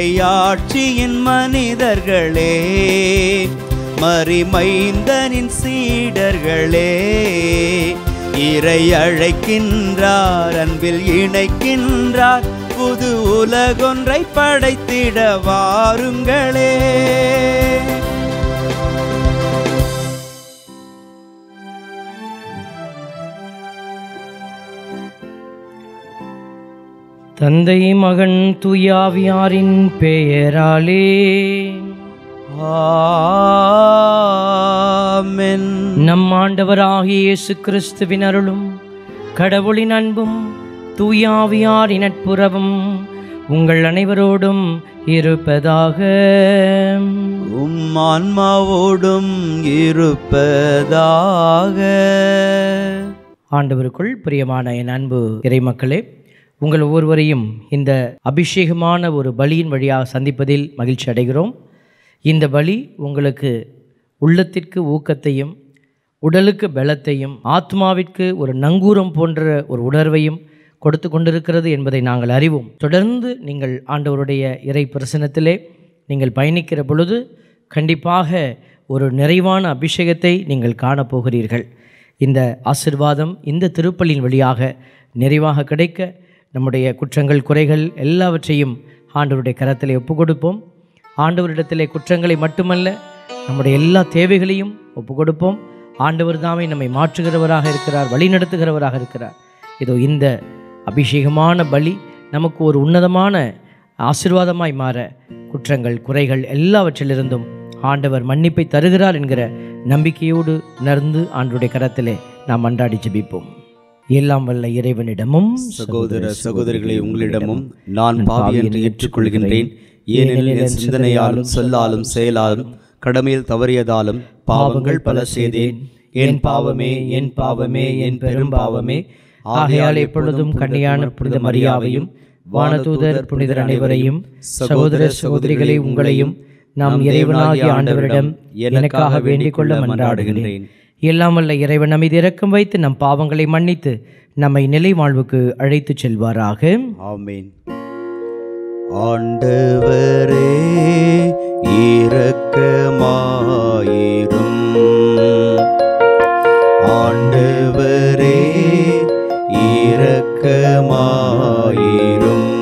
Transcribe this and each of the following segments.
மறையாட்சியின் மனிதர்களே மறிமைந்தனின் சீடர்களே இறை அழைக்கின்றார் அன்பில் இணைக்கின்றார் புது உலகொன்றை படைத்திட வாருங்களே தந்தை மகன் துயாவியாரின் பெயராலே ஆமென் நம் ஆண்டவராகிய இயேசு கிறிஸ்துவின் அருளும் கடவுளின் அன்பும் தூயாவியாரின் நட்புறவும் உங்கள் அனைவரோடும் இருப்பதாக உம் ஆன்மாவோடும் இருப்பதாக ஆண்டவருக்குள் பிரியமான என் அன்பு இறைமக்களே உங்கள் ஒவ்வொருவரையும் இந்த அபிஷேகமான ஒரு பலியின் வழியாக சந்திப்பதில் மகிழ்ச்சி அடைகிறோம் இந்த பலி உங்களுக்கு உள்ளத்திற்கு ஊக்கத்தையும் உடலுக்கு பலத்தையும் ஆத்மாவிற்கு ஒரு நங்கூரம் போன்ற ஒரு உணர்வையும் கொடுத்து கொண்டிருக்கிறது என்பதை நாங்கள் அறிவோம் தொடர்ந்து நீங்கள் ஆண்டவருடைய இறை பிரசனத்திலே நீங்கள் பயணிக்கிற பொழுது கண்டிப்பாக ஒரு நிறைவான அபிஷேகத்தை நீங்கள் காணப்போகிறீர்கள் இந்த ஆசிர்வாதம் இந்த திருப்பலியின் வழியாக நிறைவாக கிடைக்க நம்முடைய குற்றங்கள் குறைகள் எல்லாவற்றையும் ஆண்டவருடைய கரத்திலே ஒப்பு கொடுப்போம் ஆண்டவரிடத்திலே குற்றங்களை மட்டுமல்ல நம்முடைய எல்லா தேவைகளையும் ஒப்பு கொடுப்போம் ஆண்டவர் தாமே நம்மை மாற்றுகிறவராக இருக்கிறார் வழிநடத்துகிறவராக இருக்கிறார் இதோ இந்த அபிஷேகமான பலி நமக்கு ஒரு உன்னதமான ஆசீர்வாதமாய் மாற குற்றங்கள் குறைகள் எல்லாவற்றிலிருந்தும் ஆண்டவர் மன்னிப்பை தருகிறார் என்கிற நம்பிக்கையோடு உணர்ந்து ஆண்டுடைய கரத்திலே நாம் அன்றாடி ஜெபிப்போம் எல்லாம் வல்ல இறைவனிடமும் சகோதர சகோதரிகளை உங்களிடமும் நான் பாவி என்று ஏற்றுக்கொள்கின்றேன் ஏனெனில் என் சிந்தனையாலும் சொல்லாலும் செயலாலும் கடமையில் தவறியதாலும் பாவங்கள் பல செய்தேன் என் பாவமே என் பாவமே என் பெரும் பாவமே ஆகையால் எப்பொழுதும் கன்னியான புனித மரியாவையும் வானதூதர் புனிதர் அனைவரையும் சகோதர சகோதரிகளை உங்களையும் நாம் இறைவனாகிய ஆண்டவரிடம் எனக்காக வேண்டிக் கொள்ள மன்றாடுகின்றேன் எல்லாம் வல்ல இறைவன் நம்மை இரக்கம் வைத்து நம் பாவங்களை மன்னித்து நம்மை நிலை வாழ்வுக்கு அழைத்துச் செல்வாராக ஆமென் ஆண்டவரே இரக்கமாயிரும் ஆண்டவரே இரக்கமாயிரும்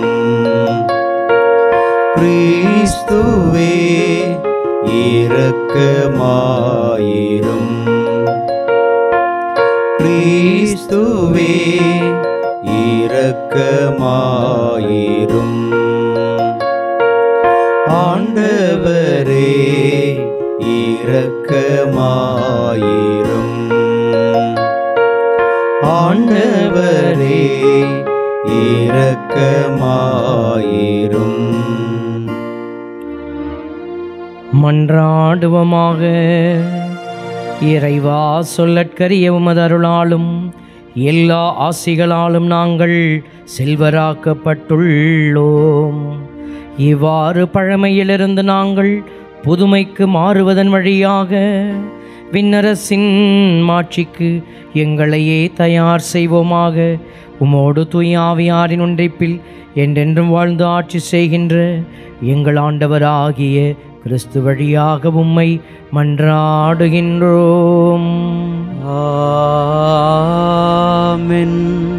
கிறிஸ்துவே இரக்கமாயிரும் கிறிஸ்துவே இரக்கமாயிரும் ஆண்டவரே இரக்கமாயிரும் ஆண்டவரே இரக்கமாயிரும் மன்றாடுவமாக இறைவா சொல்லற்கரிய உமது அருளாலும் எல்லா ஆசிகளாலும் நாங்கள் செல்வராக்கப்பட்டுள்ளோம் இவ்வாறு பழமையிலிருந்து நாங்கள் புதுமைக்கு மாறுவதன் வழியாக விண்ணரசின் மாட்சிக்கு எங்களையே தயார் செய்வோமாக உமோடு தூயாவியாரின் ஒன்றைப்பில் என்றென்றும் வாழ்ந்து ஆட்சி செய்கின்ற எங்கள் ஆண்டவராகிய கிறிஸ்து வழியாக உம்மை மன்றாடுகின்றோம் ஆமென்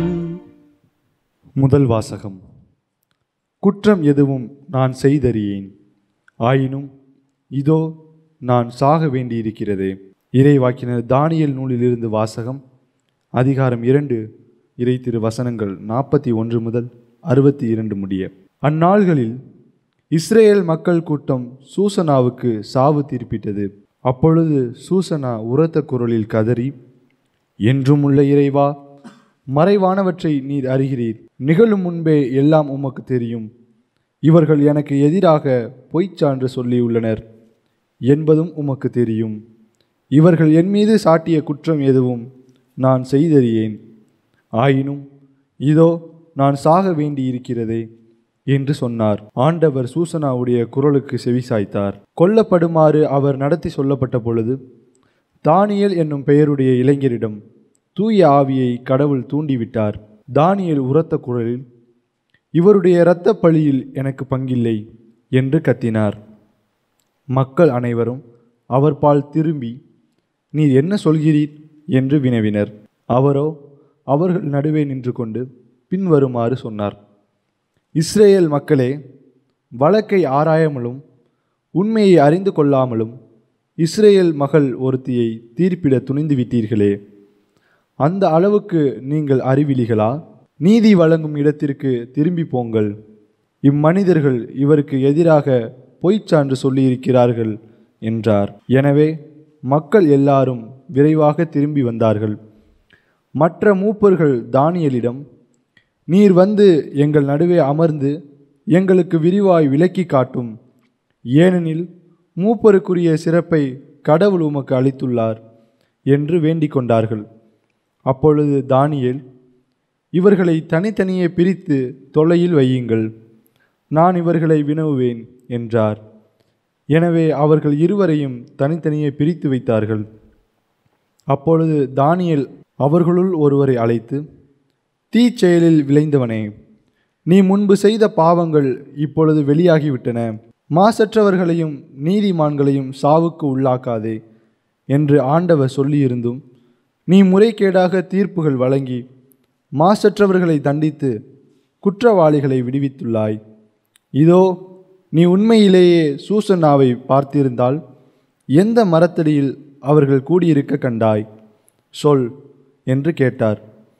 முதல் வாசகம் குற்றம் எதுவும் நான் செய்தறியேன் ஆயினும் இதோ நான் சாக வேண்டியிருக்கிறது இறைவாக்கினர் தானியல் நூலிலிருந்து வாசகம் அதிகாரம் இரண்டு இறை திரு வசனங்கள் நாற்பத்தி ஒன்று முதல் அறுபத்தி இரண்டு முடிய அந்நாள்களில் இஸ்ரேல் மக்கள் கூட்டம் சூசனாவுக்கு சாவு தீர்ப்பிட்டது அப்பொழுது சூசனா உரத்த குரலில் கதறி என்றும் உள்ள இறைவா மறைவானவற்றை நீர் அறிகிறீர் நிகழும் முன்பே எல்லாம் உமக்கு தெரியும் இவர்கள் எனக்கு எதிராக பொய்ச் சான்று சொல்லியுள்ளனர் என்பதும் உமக்கு தெரியும் இவர்கள் என் மீது சாட்டிய குற்றம் எதுவும் நான் செய்தறியேன் ஆயினும் இதோ நான் சாக வேண்டியிருக்கிறதே என்று சொன்னார் ஆண்டவர் சூசனாவுடைய குரலுக்கு செவிசாய்த்தார் கொல்லப்படுமாறு அவர் நடத்தி சொல்லப்பட்ட பொழுது தானியேல் என்னும் பெயருடைய இளைஞரிடம் தூய ஆவியை கடவுள் தூண்டிவிட்டார் தானியேல் உரத்த குரலில் இவருடைய இரத்தப் பழியில் எனக்கு பங்கில்லை என்று கத்தினார் மக்கள் அனைவரும் அவர் பால் திரும்பி நீர் என்ன சொல்கிறீர் என்று வினவினர் அவரோ அவர்கள் நடுவே நின்று கொண்டு பின்வருமாறு சொன்னார் இஸ்ரேல் மக்களே வழக்கை ஆராயாமலும் உண்மையை அறிந்து கொள்ளாமலும் இஸ்ரேல் மகள் ஒருத்தியை தீர்ப்பிட துணிந்து விட்டீர்களே அந்த அளவுக்கு நீங்கள் அறிவிலிகளா நீதி வழங்கும் இடத்திற்கு திரும்பி போங்கள் இம்மனிதர்கள் இவருக்கு எதிராக பொய்ச் சான்று சொல்லியிருக்கிறார்கள் என்றார் எனவே மக்கள் எல்லாரும் விரைவாக திரும்பி வந்தார்கள் மற்ற மூப்பர்கள் தானியலிடம் நீர் வந்து எங்கள் நடுவே அமர்ந்து எங்களுக்கு விரிவாய் விளக்கி காட்டும் ஏனெனில் மூப்பருக்குரிய சிறப்பை கடவுள் உமக்கு அளித்துள்ளார் என்று வேண்டிக் கொண்டார்கள் அப்பொழுது தானியேல் இவர்களை தனித்தனியே பிரித்து தொலையில் வையுங்கள் நான் இவர்களை வினவுவேன் என்றார் எனவே அவர்கள் இருவரையும் தனித்தனியே பிரித்து வைத்தார்கள் அப்பொழுது தானியேல் அவர்களுள் ஒருவரை அழைத்து தீச்செயலில் விளைந்தவனே நீ முன்பு செய்த பாவங்கள் இப்பொழுது வெளியாகிவிட்டன மாசற்றவர்களையும் நீதிமான்களையும் சாவுக்கு உள்ளாக்காதே என்று ஆண்டவர் சொல்லியிருந்தும் நீ முறைகேடாக தீர்ப்புகள் வழங்கி மாசற்றவர்களை தண்டித்து குற்றவாளிகளை விடுவித்துள்ளாய் இதோ நீ உண்மையிலேயே சூசனாவை பார்த்திருந்தால் எந்த மரத்தடியில் அவர்கள் கூடியிருக்க கண்டாய் சொல் என்று கேட்டார்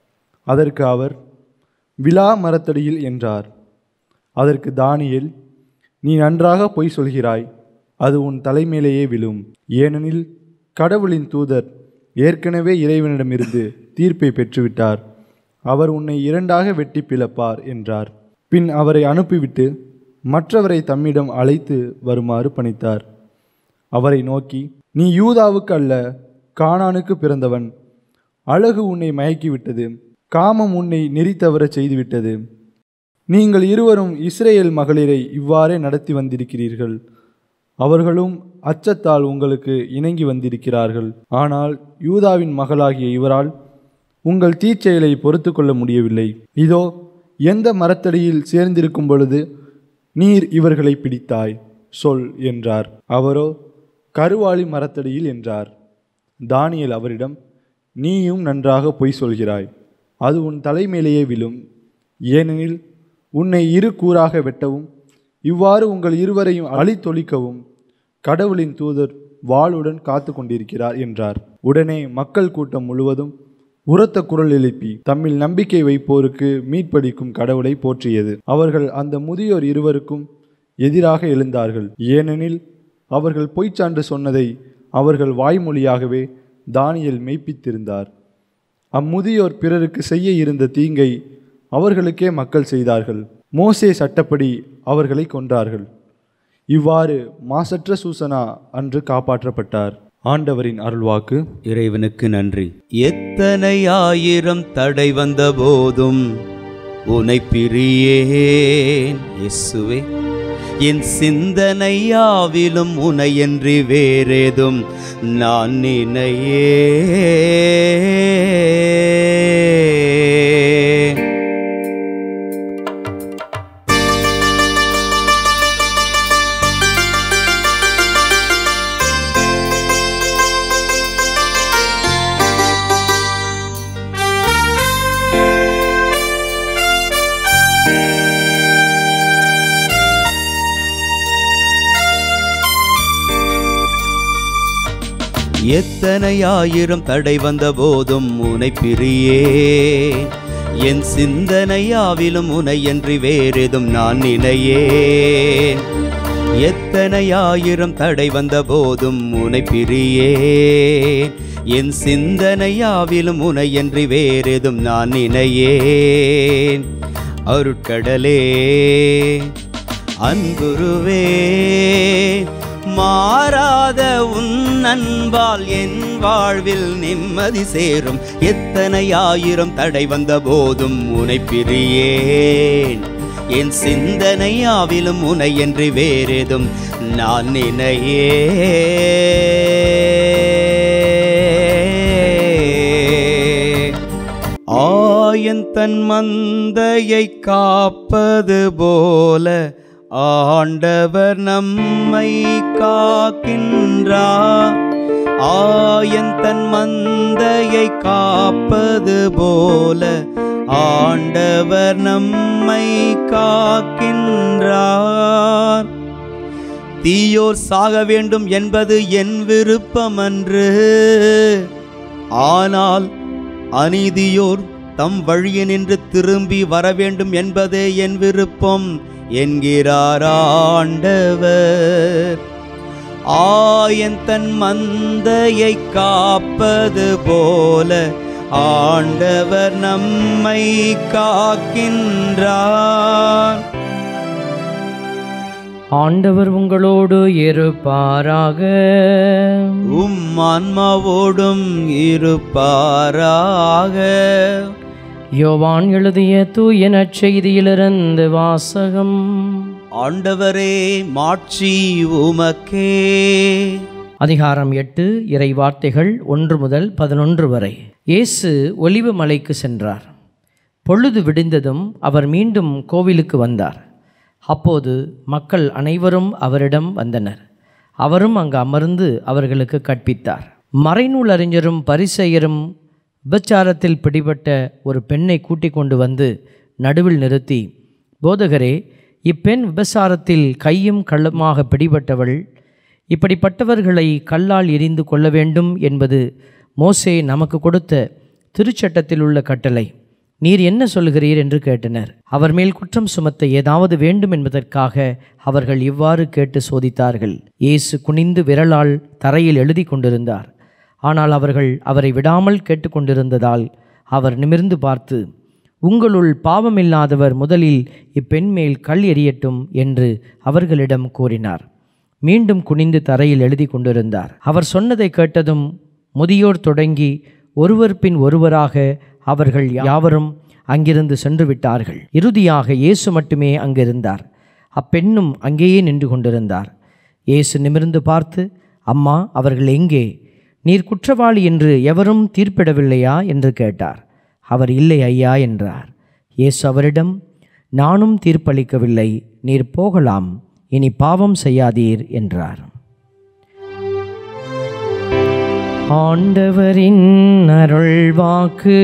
அதற்கு அவர் விலா மரத்தடியில் என்றார் அதற்கு தானியேல் நீ நன்றாக பொய் சொல்கிறாய் அது உன் தலைமையிலேயே விழும் ஏனெனில் கடவுளின் தூதர் ஏற்கனவே இறைவனிடமிருந்து தீர்ப்பை பெற்றுவிட்டார் அவர் உன்னை இரண்டாக வெட்டி பிளப்பார் என்றார் பின் அவரை அனுப்பிவிட்டு மற்றவரை தம்மிடம் அழைத்து வருமாறு பணித்தார் அவரை நோக்கி நீ யூதாவுக்கு அல்ல கானானுக்கு பிறந்தவன் அழகு உன்னை மயக்கிவிட்டது காமம் உன்னை நெறி தவறச் செய்துவிட்டது நீங்கள் இருவரும் இஸ்ரேல் மகளிரை இவ்வாறே நடத்தி வந்திருக்கிறீர்கள் அவர்களும் அச்சத்தால் உங்களுக்கு இணங்கி வந்திருக்கிறார்கள் ஆனால் யூதாவின் மகளாகிய இவரால் உங்கள் தீச்செயலை பொறுத்து கொள்ள முடியவில்லை இதோ எந்த மரத்தடியில் சேர்ந்திருக்கும் பொழுது நீர் இவர்களை பிடித்தாய் சொல் என்றார் அவரோ கருவாளி மரத்தடியில் என்றார் தானியேல் அவரிடம் நீயும் நன்றாக பொய் சொல்கிறாய் அது உன் தலைமேலேயே விழும் ஏனெனில் உன்னை இரு கூறாக வெட்டவும் இவ்வாறு உங்கள் இருவரையும் அழித்தொழிக்கவும் கடவுளின் தூதர் வாளுடன் காத்து கொண்டிருக்கிறார் என்றார் உடனே மக்கள் கூட்டம் முழுவதும் உரத்த குரல் எழுப்பி தம்மில் நம்பிக்கை வைப்போருக்கு மீட்பளிக்கும் கடவுளை போற்றியது அவர்கள் அந்த முதியோர் இருவருக்கும் எதிராக எழுந்தார்கள் ஏனெனில் அவர்கள் பொய்ச்சான்று சொன்னதை அவர்கள் வாய்மொழியாகவே தானியேல் மெய்ப்பித்திருந்தார் அம்முதியோர் பிறருக்கு செய்ய இருந்த தீங்கை அவர்களுக்கே மக்கள் செய்தார்கள் மோசே சட்டப்படி அவர்களை கொன்றார்கள் இவ்வாறு மாசற்ற சூசனா அன்று காப்பாற்றப்பட்டார் ஆண்டவரின் அருள்வாக்கு இறைவனுக்கு நன்றி எத்தனை ஆயிரம் தடை வந்த போதும் உனை பிரியேன் இயேசுவே என் சிந்தனையாவிலும் உனையன்றி வேறேதும் நான் நினையே எத்தனை ஆயிரம் தடை வந்த போதும் உனை பிரியேன் என் சிந்தனையாவிலும் உனையன்றி வேறெதும் நான் நினையேன் எத்தனை ஆயிரம் தடை வந்த போதும் உனை பிரியேன் என் சிந்தனையாவிலும் உனையன்றி வேறெதும் நான் நினையேன் அருட்கடலே அன்புருவே மாறாத உன் அன்பால் என் வாழ்வில் நிம்மதி சேரும் எத்தனை ஆயிரம் தடை வந்த போதும் உனை பிரியேன் என் சிந்தனையாவிலும் உனை என்று வேறேதும் நான் நினையே ஆயன் தன் மந்தையை காப்பது போல ஆண்டவர் நம்மை காக்கின்றார் ஆயன் தன் மந்தையை காப்பது போல ஆண்டவர் நம்மை காக்கின்றார் தீயோர் சாக வேண்டும் என்பது என் விருப்பமன்று ஆனால் அநீதியோர் தம் வழியே நின்று திரும்பி வர வேண்டும் என்பதே என் விருப்பம் என்கிறார் ஆண்டவர் ஆயன் தன் மந்தையை காப்பது போல ஆண்டவர் நம்மை காக்கின்றார் ஆண்டவர் உங்களோடு இருப்பாராக உம் ஆன்மாவோடும் இருப்பாராக யோவான் எழுதிய தூய நற்செய்தியிலிருந்து வாசகம் ஆண்டவரே மாட்சி உமக்கே அதிகாரம் எட்டு இறை வார்த்தைகள் ஒன்று முதல் பதினொன்று வரை இயேசு ஒலிவு மலைக்கு சென்றார் பொழுது விடிந்ததும் அவர் மீண்டும் கோவிலுக்கு வந்தார் அப்போது மக்கள் அனைவரும் அவரிடம் வந்தனர் அவரும் அங்கு அமர்ந்து அவர்களுக்கு கற்பித்தார் மறைநூல் அறிஞரும் பரிசெயரும் விபச்சாரத்தில் பிடிபட்ட ஒரு பெண்ணை கூட்டிக் கொண்டு வந்து நடுவில் நிறுத்தி போதகரே இப்பெண் விபசாரத்தில் கையும் கள்ளமாக பிடிபட்டவள் இப்படிப்பட்டவர்களை கல்லால் எரிந்து கொள்ள வேண்டும் என்பது மோசே நமக்கு கொடுத்த திருச்சட்டத்தில் உள்ள கட்டளை நீர் என்ன சொல்கிறீர் என்று கேட்டனர் அவர் மேல் குற்றம் சுமத்த ஏதாவது வேண்டும் என்பதற்காக அவர்கள் இவ்வாறு கேட்டு சோதித்தார்கள் இயேசு குனிந்து விரலால் தரையில் எழுதி கொண்டிருந்தார் ஆனால் அவர்கள் அவரை விடாமல் கேட்டுக்கொண்டிருந்ததால் அவர் நிமிர்ந்து பார்த்து உங்களுள் பாவமில்லாதவர் முதலில் இப்பெண் மேல் கல் எறியட்டும் என்று அவர்களிடம் கூறினார் மீண்டும் குனிந்து தரையில் எழுதி கொண்டிருந்தார் அவர் சொன்னதை கேட்டதும் முதியோர் தொடங்கி ஒருவர் பின் ஒருவராக அவர்கள் யாவரும் அங்கிருந்து சென்று விட்டார்கள் இறுதியாக இயேசு மட்டுமே அங்கிருந்தார் அப்பெண்ணும் அங்கேயே நின்று கொண்டிருந்தார் இயேசு நிமிர்ந்து பார்த்து அம்மா அவர்கள் எங்கே நீர் குற்றவாளி என்று எவரும் தீர்ப்பிடவில்லையா என்று கேட்டார் அவர் இல்லை ஐயா என்றார் இயேசு அவரிடம் நானும் தீர்ப்பளிக்கவில்லை நீர் போகலாம் இனி பாவம் செய்யாதீர் என்றார் ஆண்டவரின் அருள்வாக்கு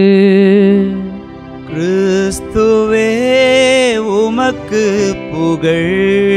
கிறிஸ்துவே உமக்கு புகழ்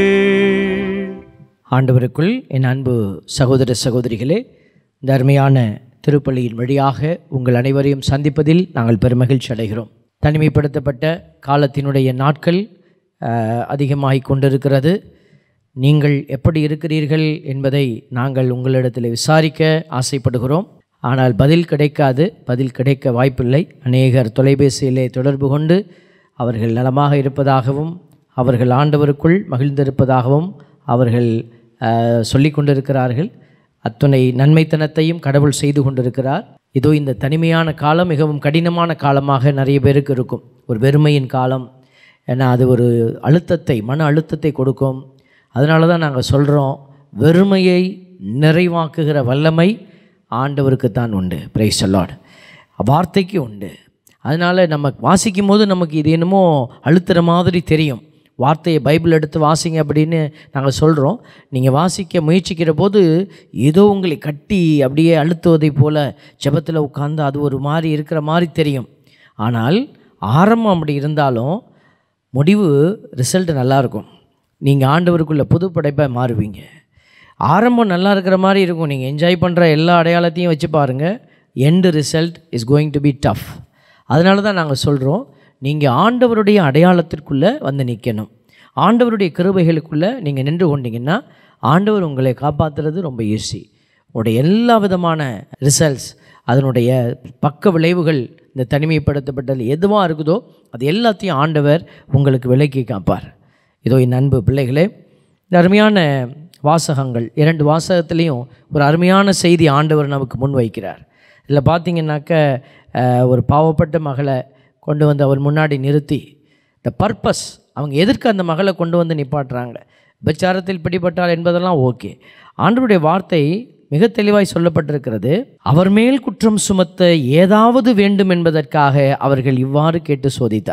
ஆண்டவருக்குள் என் அன்பு சகோதர சகோதரிகளே இந்த அருமையான திருப்பலியின் வழியாக உங்கள் அனைவரையும் சந்திப்பதில் நாங்கள் பெருமகிழ்ச்சி அடைகிறோம் தனிமைப்படுத்தப்பட்ட காலத்தினுடைய நாட்கள் அஹ், அதிகமாகிக் கொண்டிருக்கிறது நீங்கள் எப்படி இருக்கிறீர்கள் என்பதை நாங்கள் உங்களிடத்தில் விசாரிக்க ஆசைப்படுகிறோம் ஆனால் பதில் கிடைக்காது பதில் கிடைக்க வாய்ப்பில்லை அநேகர் தொலைபேசியிலே தொடர்பு கொண்டு அவர்கள் நலமாக இருப்பதாகவும் அவர்கள் ஆண்டவருக்குள் மகிழ்ந்திருப்பதாகவும் அவர்கள் அஹ், சொல்லிக் கொண்டிருக்கிறார்கள் அத்துணை நன்மைத்தனத்தையும் கடவுள் செய்து கொண்டிருக்கிறார் இதோ இந்த தனிமையான காலம் மிகவும் கடினமான காலமாக நிறைய பேருக்கு இருக்கும் ஒரு வெறுமையின் காலம் ஏன்னா அது ஒரு அழுத்தத்தை மன அழுத்தத்தை கொடுக்கும் அதனால தான் நாங்கள் சொல்கிறோம் வெறுமையை நிறைவாக்குகிற வல்லமை ஆண்டவருக்கு தான் உண்டு பிரைஸ் சொல்லாட் வார்த்தைக்கு உண்டு அதனால் நம்ம வாசிக்கும் போது நமக்கு இது என்னமோ அழுத்துற மாதிரி தெரியும் வார்த்தையை பைபிள் எடுத்து வாசிங்க அப்படின்னு நாங்கள் சொல்கிறோம் நீங்கள் வாசிக்க முயற்சிக்கிற போது ஏதோ உங்களை கட்டி அப்படியே அழுத்துவதை போல் ஜெபத்தில் உட்கார்ந்து அது ஒரு மாதிரி இருக்கிற மாதிரி தெரியும் ஆனால் ஆரம்பம் அப்படி இருந்தாலும் முடிவு ரிசல்ட் நல்லாயிருக்கும் நீங்கள் ஆண்டவருக்குள்ள புது படைப்பாக மாறுவீங்க ஆரம்பம் நல்லா இருக்கிற மாதிரி இருக்கும் நீங்கள் என்ஜாய் பண்ணுற எல்லா அடையாளத்தையும் வச்சு பாருங்கள் end result is going to be tough அதனால தான் நாங்கள் சொல்கிறோம் நீங்கள் ஆண்டவருடைய அடையாளத்திற்குள்ளே வந்து நிற்கணும் ஆண்டவருடைய கிருபைகளுக்குள்ளே நீங்கள் நின்று கொண்டீங்கன்னா ஆண்டவர் உங்களை காப்பாற்றுறது ரொம்ப ஈஸி உங்களுடைய எல்லா விதமான ரிசல்ட்ஸ் அதனுடைய பக்க விளைவுகள் இந்த தனிமைப்படுத்தப்பட்டது எதுவாக இருக்குதோ அது எல்லாத்தையும் ஆண்டவர் உங்களுக்கு விலக்கி காப்பார் இதோ என் அன்பு பிள்ளைகளே இந்த அருமையான வாசகங்கள் இரண்டு வாசகத்துலேயும் ஒரு அருமையான செய்தி ஆண்டவர் நமக்கு முன் வைக்கிறார் இதில் பார்த்தீங்கன்னாக்க அஹ், ஒரு பாவப்பட்ட மகளை கொண்டு வந்து அவர் முன்னாடி நிறுத்தி த பர்பஸ் அவங்க எதற்கு அந்த மகளை கொண்டு வந்து நிப்பாட்டுறாங்க விபச்சாரத்தில் பிடிபட்டால் என்பதெல்லாம் ஓகே ஆண்டவருடைய வார்த்தை மிக தெளிவாய் சொல்லப்பட்டிருக்கிறது அவர் மேல் குற்றம் சுமத்த ஏதாவது வேண்டும் என்பதற்காக அவர்கள் இவ்வாறு கேட்டு சோதித்தார்கள்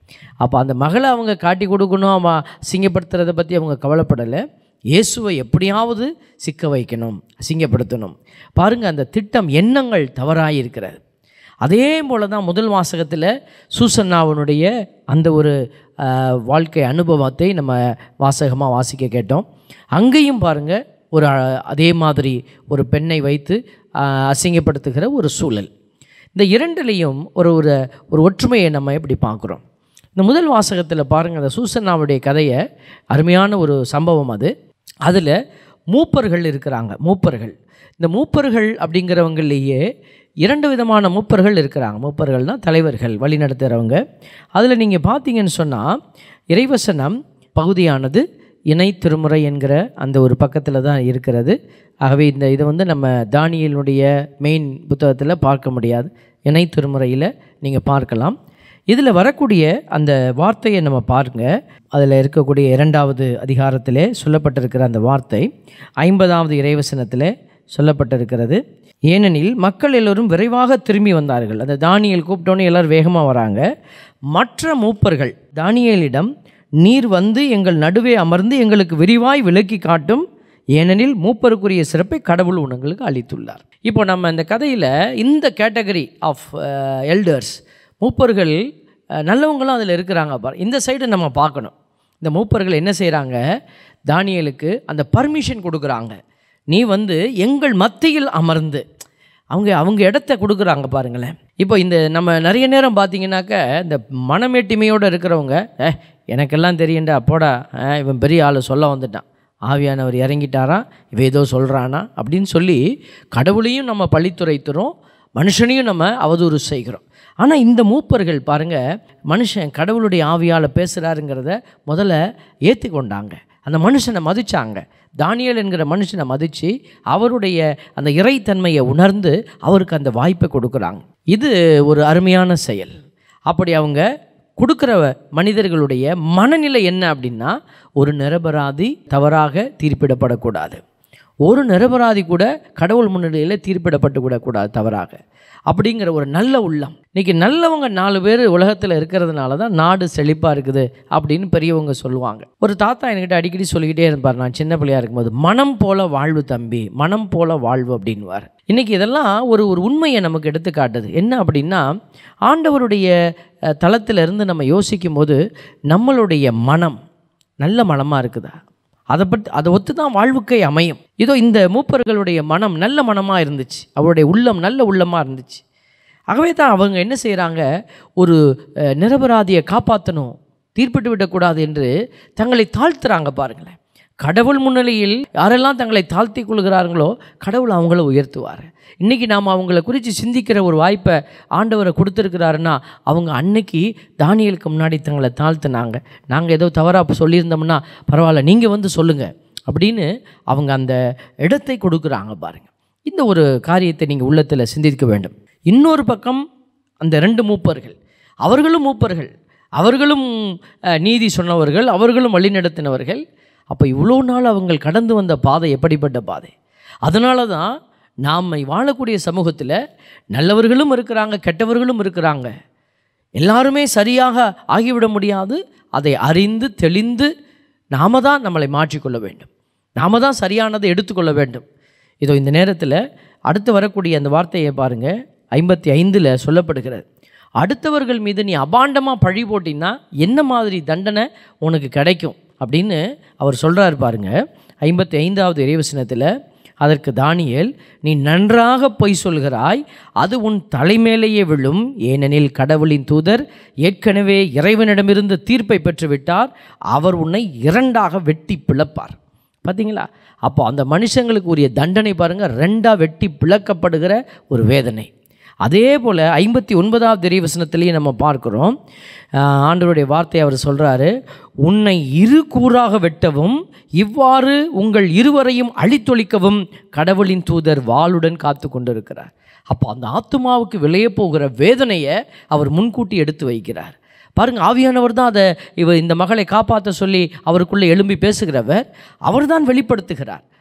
அப்போ அந்த மகளை அவங்க காட்டி கொடுக்கணும் அவன் அசிங்கப்படுத்துறதை பற்றி அவங்க கவலைப்படலை இயேசுவை எப்படியாவது சிக்க வைக்கணும் அசிங்கப்படுத்தணும் பாருங்கள் அந்த திட்டம் எண்ணங்கள் தவறாக இருக்கிறது அதே போல் தான் முதல் வாசகத்தில் சூசன்னாவனுடைய அந்த ஒரு ஆஹ், வாழ்க்கை அனுபவத்தை நம்ம வாசகமாக வாசிக்க கேட்டோம் அங்கேயும் பாருங்கள் ஒரு அஹ், அதே மாதிரி ஒரு பெண்ணை வைத்து ஆஹ், அசிங்கப்படுத்துகிற ஒரு சூழல் இந்த இரண்டுலேயும் ஒரு ஒரு ஒரு ஒற்றுமையை நம்ம எப்படி பார்க்குறோம் இந்த முதல் வாசகத்தில் பாருங்கள் அந்த சூசன்னாவுடைய கதையை அருமையான ஒரு சம்பவம் அது அதில் மூப்பர்கள் இருக்கிறாங்க மூப்பர்கள் இந்த மூப்பர்கள் அப்படிங்கிறவங்களையே இரண்டு விதமான மூப்பர்கள் இருக்கிறாங்க மூப்பர்கள் தான் தலைவர்கள் வழி நடத்துகிறவங்க அதில் நீங்கள் பார்த்தீங்கன்னு சொன்னால் இறைவசனம் பகுதியானது இணை திருமுறை என்கிற அந்த ஒரு பக்கத்தில் தான் இருக்கிறது ஆகவே இந்த இதை வந்து நம்ம தானியலுடைய மெயின் புத்தகத்தில் பார்க்க முடியாது இணை திருமுறையில் நீங்கள் பார்க்கலாம் இதில் வரக்கூடிய அந்த வார்த்தையை நம்ம பாருங்க அதில் இருக்கக்கூடிய இரண்டாவது அதிகாரத்திலே சொல்லப்பட்டிருக்கிற அந்த வார்த்தை ஐம்பதாவது இறைவசனத்தில் சொல்லப்பட்டிருக்கிறது ஏனெனில் மக்கள் எல்லோரும் விரைவாக திரும்பி வந்தார்கள் அந்த தானியல் கூப்பிட்டோன்னே எல்லாரும் வேகமாக வராங்க மற்ற மூப்பர்கள் தானியேலிடம் நீர் வந்து எங்கள் நடுவே அமர்ந்து எங்களுக்கு விரிவாய் விளக்கி காட்டும் ஏனெனில் மூப்பருக்குரிய சிறப்பை கடவுள் உனங்களுக்கு அளித்துள்ளார் இப்போ நம்ம இந்த கதையில் இந்த கேட்டகரி ஆஃப் எல்டர்ஸ் மூப்பர்கள் அஹ், நல்லவங்களும் அதில் இருக்கிறாங்க பாரு இந்த சைடு நம்ம பார்க்கணும் இந்த மூப்பர்கள் என்ன செய்கிறாங்க தானியலுக்கு அந்த பர்மிஷன் கொடுக்குறாங்க நீ வந்து எங்கள் மத்தியில் அமர்ந்து அவங்க அவங்க இடத்த கொடுக்குறாங்க பாருங்களேன் இப்போ இந்த நம்ம நிறைய நேரம் பார்த்தீங்கன்னாக்க இந்த மனமேட்டிமையோடு இருக்கிறவங்க ஏ எனக்கெல்லாம் தெரியும்டா போடா அஹ், இவன் பெரிய ஆள் சொல்ல வந்துட்டான் ஆவியானவர் இறங்கிட்டாராம் இவன் ஏதோ சொல்கிறானா அப்படின்னு சொல்லி கடவுளையும் நம்ம பழித்துரைத்துறோம் மனுஷனையும் நம்ம அவதூறு செய்கிறோம் ஆனால் இந்த மூப்பர்கள் பாருங்கள் மனுஷன் கடவுளுடைய ஆவியால் பேசுகிறாருங்கிறத முதல்ல ஏற்றுக்கொண்டாங்க அந்த மனுஷனை மதிச்சாங்க தானியல் என்கிற மனுஷனை மதித்து அவருடைய அந்த இறைத்தன்மையை உணர்ந்து அவருக்கு அந்த வாய்ப்பை கொடுக்குறாங்க இது ஒரு அருமையான செயல் அப்படி அவங்க கொடுக்குற மனிதர்களுடைய மனநிலை என்ன அப்படின்னா ஒரு நிரபராதி தவறாக தீர்ப்பிடப்படக்கூடாது ஒரு நிரபராதி கூட கடவுள் முன்னிலையில் தீர்ப்பிடப்பட்டு விடக்கூடாது தவறாக அப்படிங்கிற ஒரு நல்ல உள்ளம் இன்றைக்கி நல்லவங்க நாலு பேர் உலகத்தில் இருக்கிறதுனால தான் நாடு செழிப்பாக இருக்குது அப்படின்னு பெரியவங்க சொல்லுவாங்க ஒரு தாத்தா என்கிட்ட அடிக்கடி சொல்லிக்கிட்டே இருப்பார் நான் சின்ன பிள்ளையா இருக்கும்போது மனம் போல வாழ்வு தம்பி மனம் போல வாழ்வு அப்படின்வார் இன்றைக்கி இதெல்லாம் ஒரு ஒரு உண்மையை நமக்கு எடுத்து காட்டுது என்ன அப்படின்னா ஆண்டவருடைய அஹ், தளத்துல இருந்து நம்ம யோசிக்கும் போது நம்மளுடைய மனம் நல்ல மனமாக இருக்குதா அதை பற்றி அதை ஒத்து தான் வாழ்வுக்கை அமையும் இதோ இந்த மூப்பர்களுடைய மனம் நல்ல மனமாக இருந்துச்சு அவருடைய உள்ளம் நல்ல உள்ளமாக இருந்துச்சு ஆகவே தான் அவங்க என்ன செய்கிறாங்க ஒரு அஹ், நிரபராதியை காப்பாற்றணும் தீர்ப்பிட்டு விடக்கூடாது என்று தங்களை தாழ்த்துறாங்க பாருங்களேன் கடவுள் முன்னிலையில் யாரெல்லாம் தங்களை தாழ்த்தி கொள்கிறார்களோ கடவுள் அவங்கள உயர்த்துவார் இன்றைக்கி நாம் அவங்கள குறித்து சிந்திக்கிற ஒரு வாய்ப்பை ஆண்டவரை கொடுத்துருக்கிறாருன்னா அவங்க அன்னைக்கு தானியலுக்கு முன்னாடி தங்களை தாழ்த்துனாங்க நாங்கள் ஏதோ தவறாக சொல்லியிருந்தோம்னா பரவாயில்ல நீங்கள் வந்து சொல்லுங்கள் அப்படின்னு அவங்க அந்த இடத்தை கொடுக்குறாங்க பாருங்கள் இந்த ஒரு காரியத்தை நீங்கள் உள்ளத்தில் சிந்திக்க வேண்டும் இன்னொரு பக்கம் அந்த ரெண்டு மூப்பர்கள் அவர்களும் மூப்பர்கள் அவர்களும் அஹ், நீதி சொன்னவர்கள் அவர்களும் வழிநடத்தினவர்கள் அப்போ இவ்வளோ நாள் அவங்க கடந்து வந்த பாதை எப்படிப்பட்ட பாதை அதனால தான் நாம் வாழக்கூடிய சமூகத்தில் நல்லவர்களும் இருக்கிறாங்க கெட்டவர்களும் இருக்கிறாங்க எல்லாருமே சரியாக ஆகிவிட முடியாது அதை அறிந்து தெளிந்து நாம தான் நம்மளை மாற்றிக்கொள்ள வேண்டும் நாம தான் சரியானதை எடுத்துக்கொள்ள வேண்டும் இதோ இந்த நேரத்தில் அடுத்து வரக்கூடிய அந்த வார்த்தையை பாருங்கள் ஐம்பத்தி ஐந்தில் சொல்லப்படுகிறது அடுத்தவர்கள் மீது நீ அபாண்டமாக பழி போட்டின்னா என்ன மாதிரி தண்டனை உனக்கு கிடைக்கும் அப்படின்னு அவர் சொல்கிறார் பாருங்க ஐம்பத்தி ஐந்தாவது இறைவசனத்தில் அதற்கு தானியேல் நீ நன்றாக பொய் சொல்கிறாய் அது உன் தலைமேலேயே விழும் ஏனெனில் கடவுளின் தூதர் ஏற்கனவே இறைவனிடமிருந்து தீர்ப்பை பெற்றுவிட்டார் அவர் உன்னை இரண்டாக வெட்டி பிளப்பார் பார்த்தீங்களா அப்போ அந்த மனுஷங்களுக்கு உரிய தண்டனை பாருங்கள் ரெண்டாக வெட்டி பிளக்கப்படுகிற ஒரு வேதனை அதே போல் ஐம்பத்தி ஒன்பதாவது இறைவசனத்திலையும் நம்ம பார்க்குறோம் ஆஹ் ஆண்டவருடைய வார்த்தை அவர் சொல்கிறாரு உன்னை இரு கூறாக வெட்டவும் இவ்வாறு உங்கள் இருவரையும் அழித்தொழிக்கவும் கடவுளின் தூதர் வாளுடன் காத்து கொண்டிருக்கிறார் அப்போ அந்த ஆத்துமாவுக்கு விளைய போகிற வேதனையை அவர் முன்கூட்டி எடுத்து வைக்கிறார் பாருங்க ஆவியானவர் தான் அதை இவர் இந்த மகளை காப்பாற்ற சொல்லி அவருக்குள்ளே எழும்பி பேசுகிறவர் அவர்தான் வெளிப்படுத்துகிறார்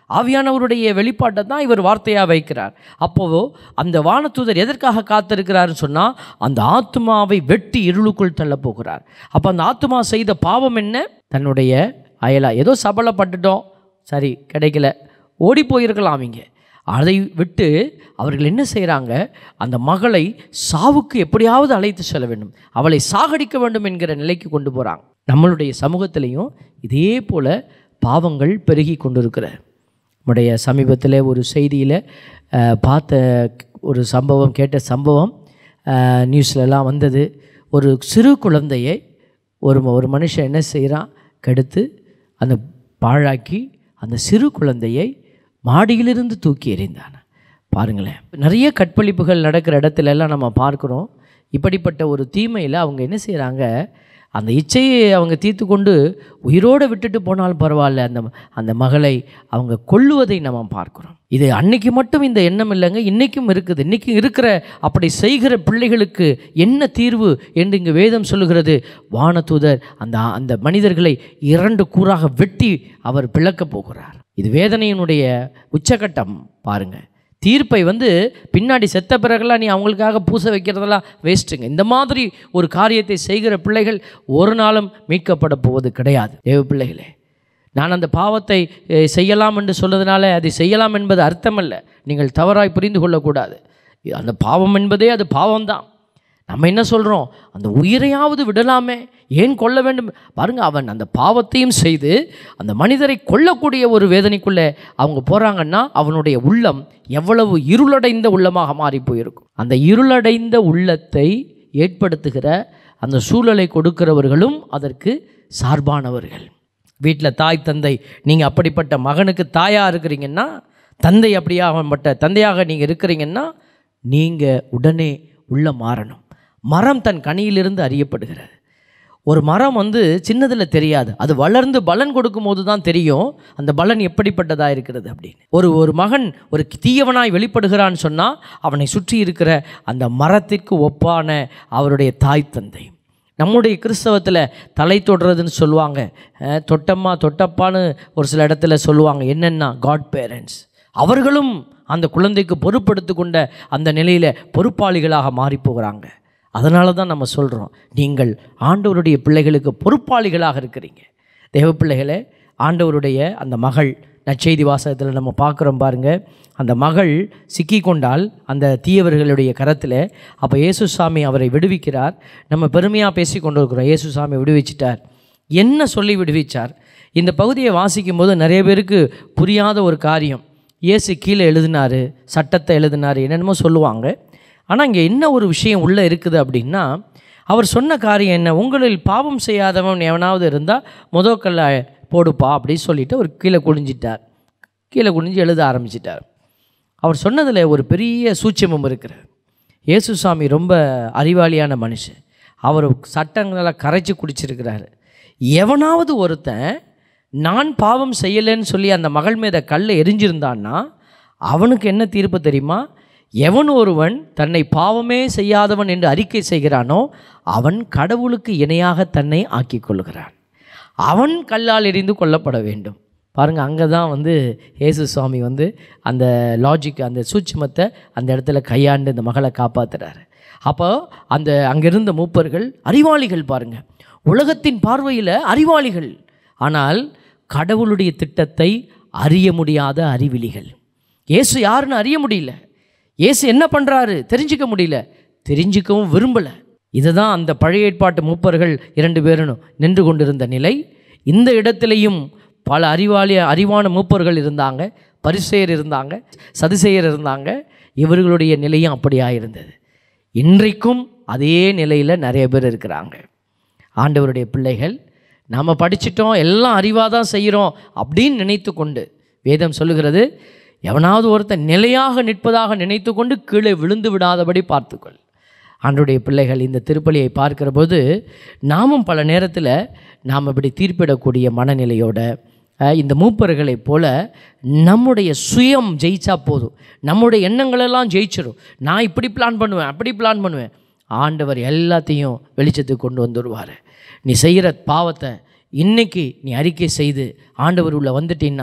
ஆவியானவருடைய வெளிப்பாட்டை தான் இவர் வார்த்தையாக வைக்கிறார் அப்போது அந்த வானதூதர் எதற்காக காத்திருக்கிறாருன்னு சொன்னால் அந்த ஆத்மாவை வெட்டி இருளுக்குள் தள்ளப் போகிறார் அப்போ அந்த ஆத்மா செய்த பாவம் என்ன தன்னுடைய அயலா ஏதோ சபலப்பட்டுட்டோம் சரி கிடைக்கல ஓடி போயிருக்கலாம் அவங்க அதை விட்டு அவர்கள் என்ன செய்கிறாங்க அந்த மகளை சாவுக்கு எப்படியாவது அழைத்து செல்ல வேண்டும் அவளை சாகடிக்க வேண்டும் என்கிற நிலைக்கு கொண்டு போகிறாங்க நம்மளுடைய சமூகத்திலையும் இதே போல் பாவங்கள் பெருகி கொண்டிருக்கிற நம்முடைய சமீபத்தில் ஒரு செய்தியில் பார்த்த ஒரு சம்பவம் கேட்ட சம்பவம் அஹ், நியூஸ்லலாம் வந்தது ஒரு சிறு குழந்தையை ஒரு ம- ஒரு மனுஷன் என்ன செய்கிறான் கெடுத்து அந்த பாழாக்கி அந்த சிறு குழந்தையை மாடியிலிருந்து தூக்கி எறிந்தான் பாருங்களேன் நிறைய கற்பழிப்புகள் நடக்கிற இடத்துல எல்லாம் நம்ம பார்க்குறோம் இப்படிப்பட்ட ஒரு தீமையில் அவங்க என்ன செய்கிறாங்க அந்த இச்சையை அவங்க தீர்த்து கொண்டு உயிரோடு விட்டுட்டு போனாலும் பரவாயில்ல அந்த அந்த மகளை அவங்க கொல்லுவதை நம்ம பார்க்குறோம் இது அன்னைக்கு மட்டும் இந்த எண்ணம் இல்லைங்க இன்றைக்கும் இருக்குது இன்றைக்கும் இருக்கிற அப்படி செய்கிற பிள்ளைகளுக்கு என்ன தீர்வு என்று இங்கு வேதம் சொல்லுகிறது வானதூதர் அந்த அந்த மனிதர்களை இரண்டு கூறாக வெட்டி அவர் பிளக்கப் போகிறார் இது வேதனையினுடைய உச்சகட்டம் பாருங்க தீர்ப்பை வந்து பின்னாடி செத்த பிறகுலாம் நீ அவங்களுக்காக பூச வைக்கிறதெல்லாம் வேஸ்ட்டுங்க இந்த மாதிரி ஒரு காரியத்தை செய்கிற பிள்ளைகள் ஒரு நாளும் மீட்கப்பட போவது கிடையாது தேவ பிள்ளைகளே நான் அந்த பாவத்தை அஹ், செய்யலாம் என்று சொன்னதுனால அதை செய்யலாம் என்பது அர்த்தமல்ல நீங்கள் தவறாய் புரிந்து கொள்ளக்கூடாது அந்த பாவம் என்பதே அது பாவம்தான் நம்ம என்ன சொல்கிறோம் அந்த உயிரையாவது விடலாமே ஏன் கொல்ல வேண்டும் பாருங்க அவன் அந்த பாவத்தையும் செய்து அந்த மனிதரை கொல்லக்கூடிய ஒரு வேதனைக்குள்ளே அவங்க போகிறாங்கன்னா அவனுடைய உள்ளம் எவ்வளவு இருளடைந்த உள்ளமாக மாறி போயிருக்கும் அந்த இருளடைந்த உள்ளத்தை ஏற்படுத்துகிற அந்த சூழலை கொடுக்கிறவர்களும் அதற்கு சார்பானவர்கள் வீட்டில் தாய் தந்தை நீங்கள் அப்படிப்பட்ட மகனுக்கு தாயாக இருக்கிறீங்கன்னா தந்தை அப்படியாகப்பட்ட தந்தையாக நீங்கள் இருக்கிறீங்கன்னா நீங்கள் உடனே உள்ள மாறணும் மரம் தன் கனியிலிருந்து அறியப்படுகிறது ஒரு மரம் வந்து சின்னதில் தெரியாது அது வளர்ந்து பலன் கொடுக்கும்போது தான் தெரியும் அந்த பலன் எப்படிப்பட்டதாக இருக்கிறது அப்படின்னு ஒரு ஒரு மகன் ஒரு தீயவனாய் வெளிப்படுகிறான்னு சொன்னால் அவனை சுற்றி இருக்கிற அந்த மரத்திற்கு ஒப்பான அவருடைய தாய் தந்தை நம்முடைய கிறிஸ்தவத்தில் தலை தொடுறதுன்னு சொல்லுவாங்க அஹ், தொட்டம்மா தொட்டப்பான்னு ஒரு சில இடத்துல சொல்லுவாங்க என்னென்னா காட் பேரண்ட்ஸ் அவர்களும் அந்த குழந்தைக்கு பொறுப்படுத்து கொண்ட அந்த நிலையில் பொறுப்பாளிகளாக மாறி போகிறாங்க அதனால தான் நம்ம சொல்கிறோம் நீங்கள் ஆண்டவருடைய பிள்ளைகளுக்கு பொறுப்பாளிகளாக இருக்கிறீங்க தேவ பிள்ளைகளே ஆண்டவருடைய அந்த மகள் நற்செய்தி வாசகத்தில் நம்ம பார்க்குறோம் பாருங்க அந்த மகள் சிக்கி கொண்டால் அந்த தீயவர்களுடைய கரத்தில் அப்போ இயேசுசாமி அவரை விடுவிக்கிறார் நம்ம பெருமையாக பேசி கொண்டு இருக்கிறோம் இயேசுசாமி விடுவிச்சிட்டார் என்ன சொல்லி விடுவிச்சார் இந்த பகுதியை வாசிக்கும் போது நிறைய பேருக்கு புரியாத ஒரு காரியம் இயேசு கீழே எழுதினாரு சட்டத்தை எழுதினாரு என்னென்னமோ சொல்லுவாங்க ஆனால் இங்கே என்ன ஒரு விஷயம் உள்ளே இருக்குது அப்படின்னா அவர் சொன்ன காரியம் என்ன உங்களில் பாவம் செய்யாதவன் எவனாவது இருந்தால் முதக்கல்ல போடுப்பா அப்படின்னு சொல்லிட்டு அவர் கீழே குனிஞ்சிட்டார் கீழே குனிஞ்சு எழுத ஆரம்பிச்சிட்டார் அவர் சொன்னதில் ஒரு பெரிய சூட்சமம் இருக்கிறது இயேசுசாமி ரொம்ப அறிவாளியான மனுஷன் அவர் சட்டங்களை கரைச்சி குடிச்சிருக்கிறாரு எவனாவது ஒருத்தன் நான் பாவம் செய்யலைன்னு சொல்லி அந்த மகள் மீத கல்லை எரிஞ்சிருந்தான்னா அவனுக்கு என்ன தீர்ப்பு தெரியுமா எவன் ஒருவன் தன்னை பாவமே செய்யாதவன் என்று அறிக்கை செய்கிறானோ அவன் கடவுளுக்கு இணையாக தன்னை ஆக்கிக் கொள்கிறான் அவன் கல்லால் எறிந்து கொல்லப்பட வேண்டும் பாருங்கள் அங்கே தான் வந்து இயேசு சுவாமி வந்து அந்த லாஜிக் அந்த சூட்சுமத்தை அந்த இடத்துல கையாண்டு இந்த மகளை காப்பாத்துறாரு அப்போ அந்த அங்கிருந்த மூப்பர்கள் அறிவாளிகள் பாருங்கள் உலகத்தின் பார்வையில் அறிவாளிகள் ஆனால் கடவுளுடைய திட்டத்தை அறிய முடியாத அறிவிலிகள் இயேசு யாருன்னு அறிய முடியல இயேசு என்ன பண்ணுறாரு தெரிஞ்சுக்க முடியல தெரிஞ்சுக்கவும் விரும்பலை இதுதான் அந்த பழைய ஏற்பாட்டு மூப்பர்கள் இரண்டு பேரும் நின்று கொண்டிருந்த நிலை இந்த இடத்திலையும் பல அறிவாளி அறிவான மூப்பர்கள் இருந்தாங்க பரிசெயர் இருந்தாங்க சதுசெயர் இருந்தாங்க இவர்களுடைய நிலையும் அப்படியா இருந்தது இன்றைக்கும் அதே நிலையில் நிறைய பேர் இருக்கிறாங்க ஆண்டவருடைய பிள்ளைகள் நாம் படிச்சிட்டோம் எல்லாம் அறிவாக தான் செய்கிறோம் அப்படின்னு நினைத்து கொண்டு வேதம் சொல்லுகிறது எவனாவது ஒருத்தன் நிலையாக நிற்பதாக நினைத்து கொண்டு கீழே விழுந்து விடாதபடி பார்த்துக்கொள் ஆண்டுடைய பிள்ளைகள் இந்த திருப்பலியை பார்க்கிற போது நாமும் பல நேரத்தில் நாம் இப்படி தீர்ப்பிடக்கூடிய மனநிலையோட அஹ், இந்த மூப்பர்களைப் போல நம்முடைய சுயம் ஜெயிச்சா போதும் நம்முடைய எண்ணங்களெல்லாம் ஜெயிச்சிடும் நான் இப்படி பிளான் பண்ணுவேன் அப்படி பிளான் பண்ணுவேன் ஆண்டவர் எல்லாத்தையும் வெளிச்சத்துக்கு கொண்டு வந்துடுவார் நீ செய்கிற பாவத்தை இன்னைக்கு நீ அறிக்கை செய்து ஆண்டவர் உள்ள வந்துட்டீன்னா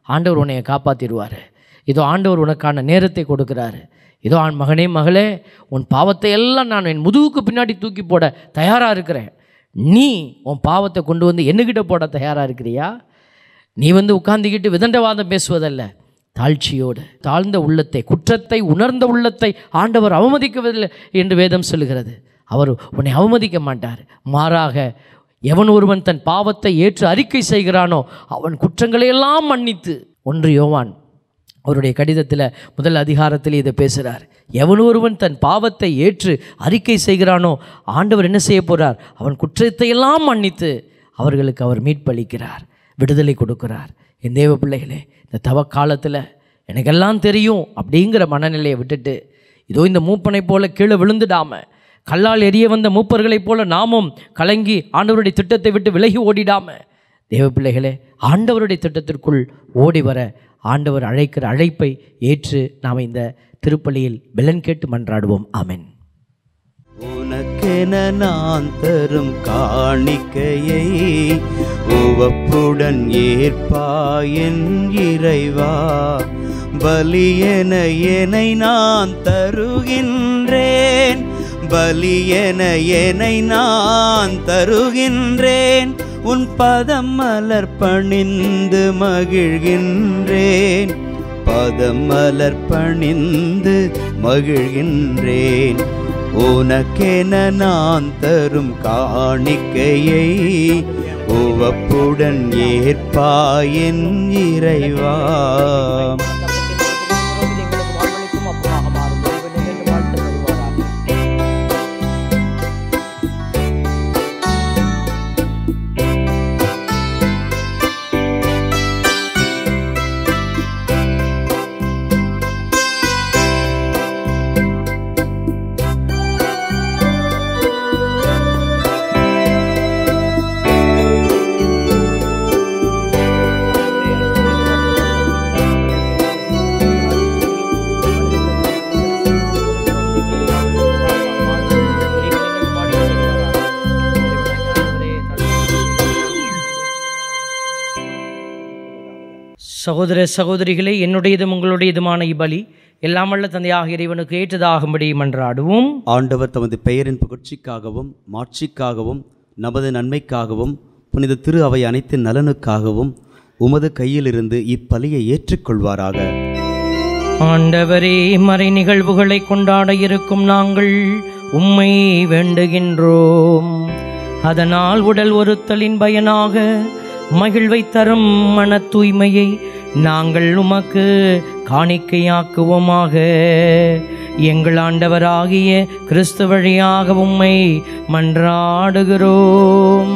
ஆண்டவர் உன்னை காப்பாற்றிடுவார் இதோ ஆண்டவர் உனக்கான நேரத்தை கொடுக்குறாரு இதோ ஆண் மகனே மகளே உன் பாவத்தை எல்லாம் நான் என் முதுகுக்கு பின்னாடி தூக்கி போட தயாராக இருக்கிறேன் நீ உன் பாவத்தை கொண்டு வந்து என்னகிட்ட போட தயாராக இருக்கிறியா நீ வந்து உட்கார்ந்துக்கிட்டு விதண்டவாதம் பேசுவதல்ல தாழ்ச்சியோடு தாழ்ந்த உள்ளத்தை குற்றத்தை உணர்ந்த உள்ளத்தை ஆண்டவர் அவமதிக்கவில்லை என்று வேதம் சொல்லுகிறது அவர் உன்னை அவமதிக்க மாட்டார் மாறாக எவன் ஒருவன் தன் பாவத்தை ஏற்று அறிக்கை செய்கிறானோ அவன் குற்றங்களையெல்லாம் மன்னித்து ஒன்று யோவான் அவருடைய கடிதத்தில் முதல் அதிகாரத்தில் இதை பேசுகிறார் எவன் ஒருவன் தன் பாவத்தை ஏற்று அறிக்கை செய்கிறானோ ஆண்டவர் என்ன செய்ய போகிறார் அவன் குற்றத்தை எல்லாம் மன்னித்து அவர்களுக்கு அவர் மீட்பளிக்கிறார் விடுதலை கொடுக்கிறார் என் தேவ பிள்ளைகளே இந்த தவ காலத்தில் எனக்கெல்லாம் தெரியும் அப்படிங்கிற மனநிலையை விட்டுட்டு இதோ இந்த மூப்பனை போல கீழே விழுந்துடாம கல்லால் எரிய வந்த மூப்பர்களைப் போல நாமும் கலங்கி ஆண்டவருடைய திட்டத்தை விட்டு விலகி ஓடிடாம தேவ பிள்ளைகளே ஆண்டவருடைய திட்டத்திற்குள் ஓடி வர ஆண்டவர் அழைக்கிற அழைப்பை ஏற்று நாம் இந்த திருப்பலியில் பெலன் கேட்டு மன்றாடுவோம் ஆமென் உனக்கென நான் தரும் காணிக்கையை உவப்புடன் ஏற்பாயின் இறைவா பலியென என்னை நான் தருகின்றேன் பலியென என்னை நான் தருகின்றேன் உன் பதம் மலர் பணிந்து மகிழ்கின்றேன் பதம் மலர் பணிந்து மகிழ்கின்றேன் உனக்கென நான் தரும் காணிக்கையை உவப்புடன் ஏற்பாயின் இறைவா சகோதர சகோதரிகளே என்னுடையதும் உங்களுடையதுமான இப்பலி எல்லாம் வல்ல தந்தையாக இறைவனுக்கு ஏற்றதாகும்படி மன்றாடுவோம் ஆண்டவர் தமது பெயரின் புகழ்ச்சிக்காகவும் மாட்சிக்காகவும் நமது நன்மைக்காகவும் புனித திரு அவை அனைத்து நலனுக்காகவும் உமது கையிலிருந்து இப்பலியை ஏற்றுக்கொள்வாராக ஆண்டவரே மறை நிகழ்வுகளை கொண்டாட இருக்கும் நாங்கள் உம்மை வேண்டுகின்றோம் அதனால் உடல் ஒருத்தலின் பயனாக மகிழ்வை தரும் மன தூய்மையை நாங்கள் உமக்கு காணிக்கையாக்குவோமாக எங்கள் ஆண்டவராகிய கிறிஸ்து வழியாக உம்மை மன்றாடுகிறோம்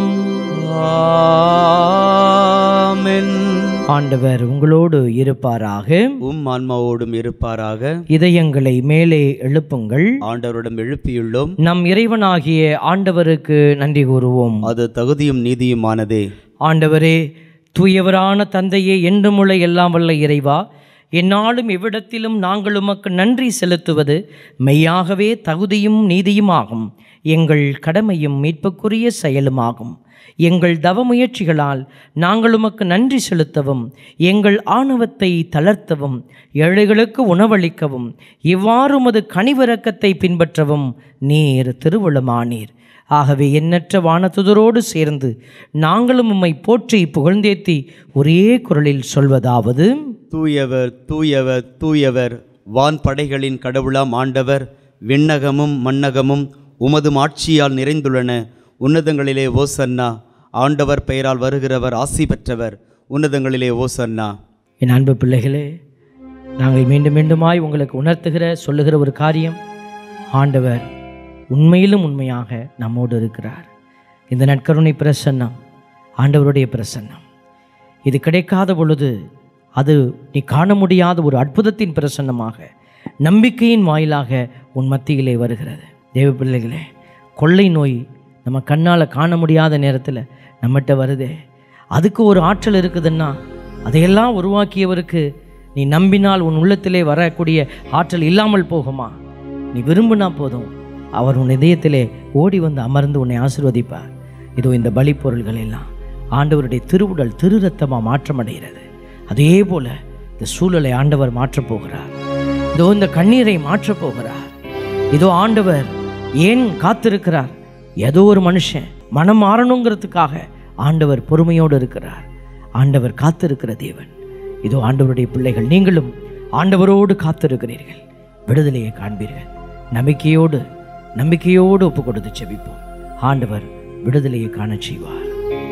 ஆமென் ஆண்டவர் உங்களோடு இருப்பாராக உம் ஆன்மாவோடும் இருப்பாராக இதயங்களை மேலே எழுப்புங்கள் ஆண்டவரிடம் எழுப்பியுள்ளோம் நம் இறைவனாகிய ஆண்டவருக்கு நன்றி கூறுவோம் அது தகுதியும் நீதியுமானதே ஆண்டவரே தூயவரான தந்தையே என்றும் உள்ள எல்லாம் வல்ல இறைவா எந்நாளும் எவ்விடத்திலும் நாங்கள் உமக்கு நன்றி செலுத்துவது மெய்யாகவே தகுதியும் நீதியுமாகும் எங்கள் கடமையும் மீட்புக்குரிய செயலுமாகும் எங்கள் தவ முயற்சிகளால் நாங்கள் உமக்கு நன்றி செலுத்தவும் எங்கள் ஆணவத்தை தளர்த்தவும் ஏழைகளுக்கு உணவளிக்கவும் இவ்வாறு உமது கனிவிறக்கத்தை பின்பற்றவும் நீர் திருவுளமானீர் ஆகவே எண்ணற்ற வானத்துதரோடு சேர்ந்து நாங்களும் உம்மை போற்றி புகழ்ந்தேத்தி ஒரே குரலில் சொல்வதாவது தூயவர் தூயவர் தூயவர் வான் படைகளின் கடவுளாம் ஆண்டவர் விண்ணகமும் மண்ணகமும் உமது மாட்சியால் நிறைந்துள்ளன உன்னதங்களிலே ஓசன்னா ஆண்டவர் பெயரால் வருகிறவர் ஆசி பெற்றவர் உன்னதங்களிலே ஓசன்னா என் அன்பு பிள்ளைகளே நாங்கள் மீண்டும் மீண்டுமாய் உங்களுக்கு உணர்த்துகிற சொல்லுகிற ஒரு காரியம் ஆண்டவர் உண்மையிலும் உண்மையாக நம்மோடு இருக்கிறார் இந்த நற்கருணை பிரசன்னம் ஆண்டவருடைய பிரசன்னம் இது கிடைக்காத பொழுது அது நீ காண முடியாத ஒரு அற்புதத்தின் பிரசன்னமாக நம்பிக்கையின் வாயிலாக உன் மத்தியிலே வருகிறது தேவ பிள்ளைகளே கொள்ளை நோய் நம்ம கண்ணால் காண முடியாத நேரத்தில் நம்மகிட்ட வருதே அதுக்கு ஒரு ஆற்றல் இருக்குதுன்னா அதையெல்லாம் உருவாக்கியவருக்கு நீ நம்பினால் உன் உள்ளத்திலே வரக்கூடிய ஆற்றல் இல்லாமல் போகுமா நீ விரும்பினா போதும் அவர் உன் இதயத்திலே ஓடி வந்து அமர்ந்து உன்னை ஆசிர்வதிப்பார் இதோ இந்த பலி பொருள்கள் எல்லாம் ஆண்டவருடைய திருவுடல் திரு ரத்தமாக மாற்றமடைகிறது அதே போல இந்த சூழலை ஆண்டவர் மாற்றப் போகிறார் இதோ இந்த கண்ணீரை மாற்றப் போகிறார் இதோ ஆண்டவர் ஏன் காத்திருக்கிறார் ஏதோ ஒரு மனுஷன் மனம் மாறணுங்கிறதுக்காக ஆண்டவர் பொறுமையோடு இருக்கிறார் ஆண்டவர் காத்திருக்கிற தேவன் இதோ ஆண்டவருடைய பிள்ளைகள் நீங்களும் ஆண்டவரோடு காத்திருக்கிறீர்கள் விடுதலையை காண்பீர்கள் நம்பிக்கையோடு நம்பிக்கையோடு ஒப்பு கொடுத்து செபிப்போம் ஆண்டவர் விடுதலையை காணச் செய்வார்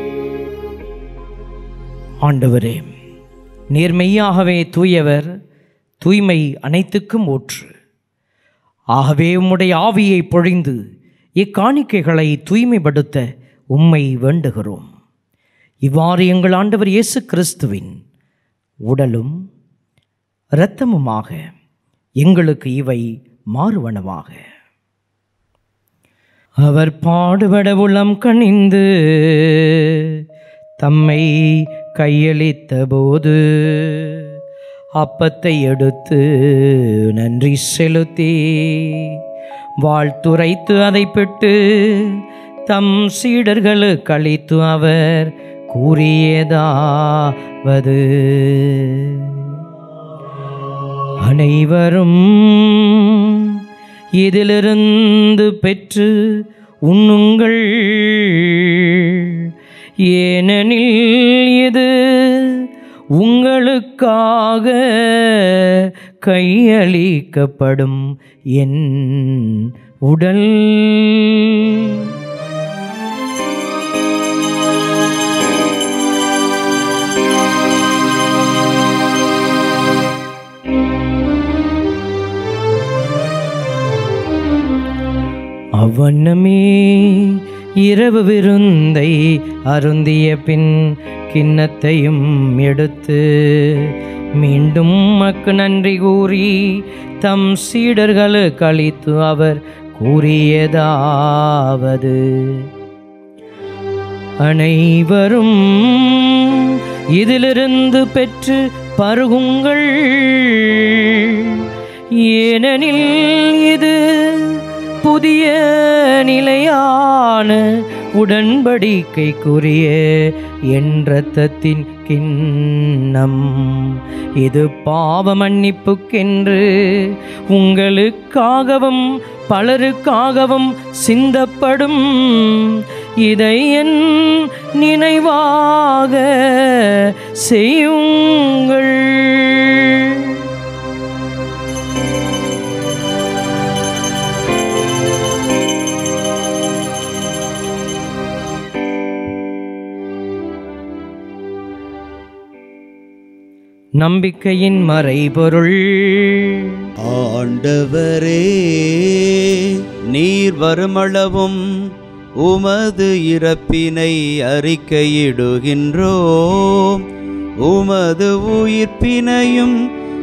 ஆண்டவரே நீர் மெய்யாகவே தூயவர் தூய்மை அனைத்துக்கும் ஊற்று ஆகவே உம்முடைய ஆவியை பொழிந்து இக்காணிக்கைகளை தூய்மைப்படுத்த உம்மை வேண்டுகிறோம் இவ்வாறு எங்கள் ஆண்டவர் இயேசு கிறிஸ்துவின் உடலும் இரத்தமுமாக எங்களுக்கு இவை மாறுவனவாக அவர் பாடுபட உளம் கனிந்து தம்மை கையளித்த போது அப்பத்தை எடுத்து நன்றி செலுத்தி வாழ்த்துரைத்து அதை பெற்று தம் சீடர்களுக்கு அளித்து அவர் கூறியதாவது அனைவரும் இதிலிருந்து பெற்று உண்ணுங்கள் ஏனெனில் இது உங்களுக்காக கையளிக்கப்படும் என் உடல் அவ்வண்ணமே இரவு விருந்தை அருந்திய பின் கிண்ணத்தையும் எடுத்து மீண்டும் மக்கு நன்றி கூறி தம் சீடர்களுக்கு அளித்து அவர் கூறியதாவது அனைவரும் இதிலிருந்து பெற்று பருகுங்கள் ஏனெனில் இது புதிய நிலையான உடன்படிக்கைக்குரிய என் இரத்தத்தின் கிண்ணம் இது பாவ மன்னிப்புக்கென்று உங்களுக்காகவும் பலருக்காகவும் சிந்தப்படும் இதை என் நினைவாக செய்யுங்கள் நம்பிக்கையின் மறைபொருள் ஆண்டவரே நீர் வருமளவும் உமது இறப்பினை அறிக்கையிடுகின்றோம் உமது உயிர்ப்பினையும்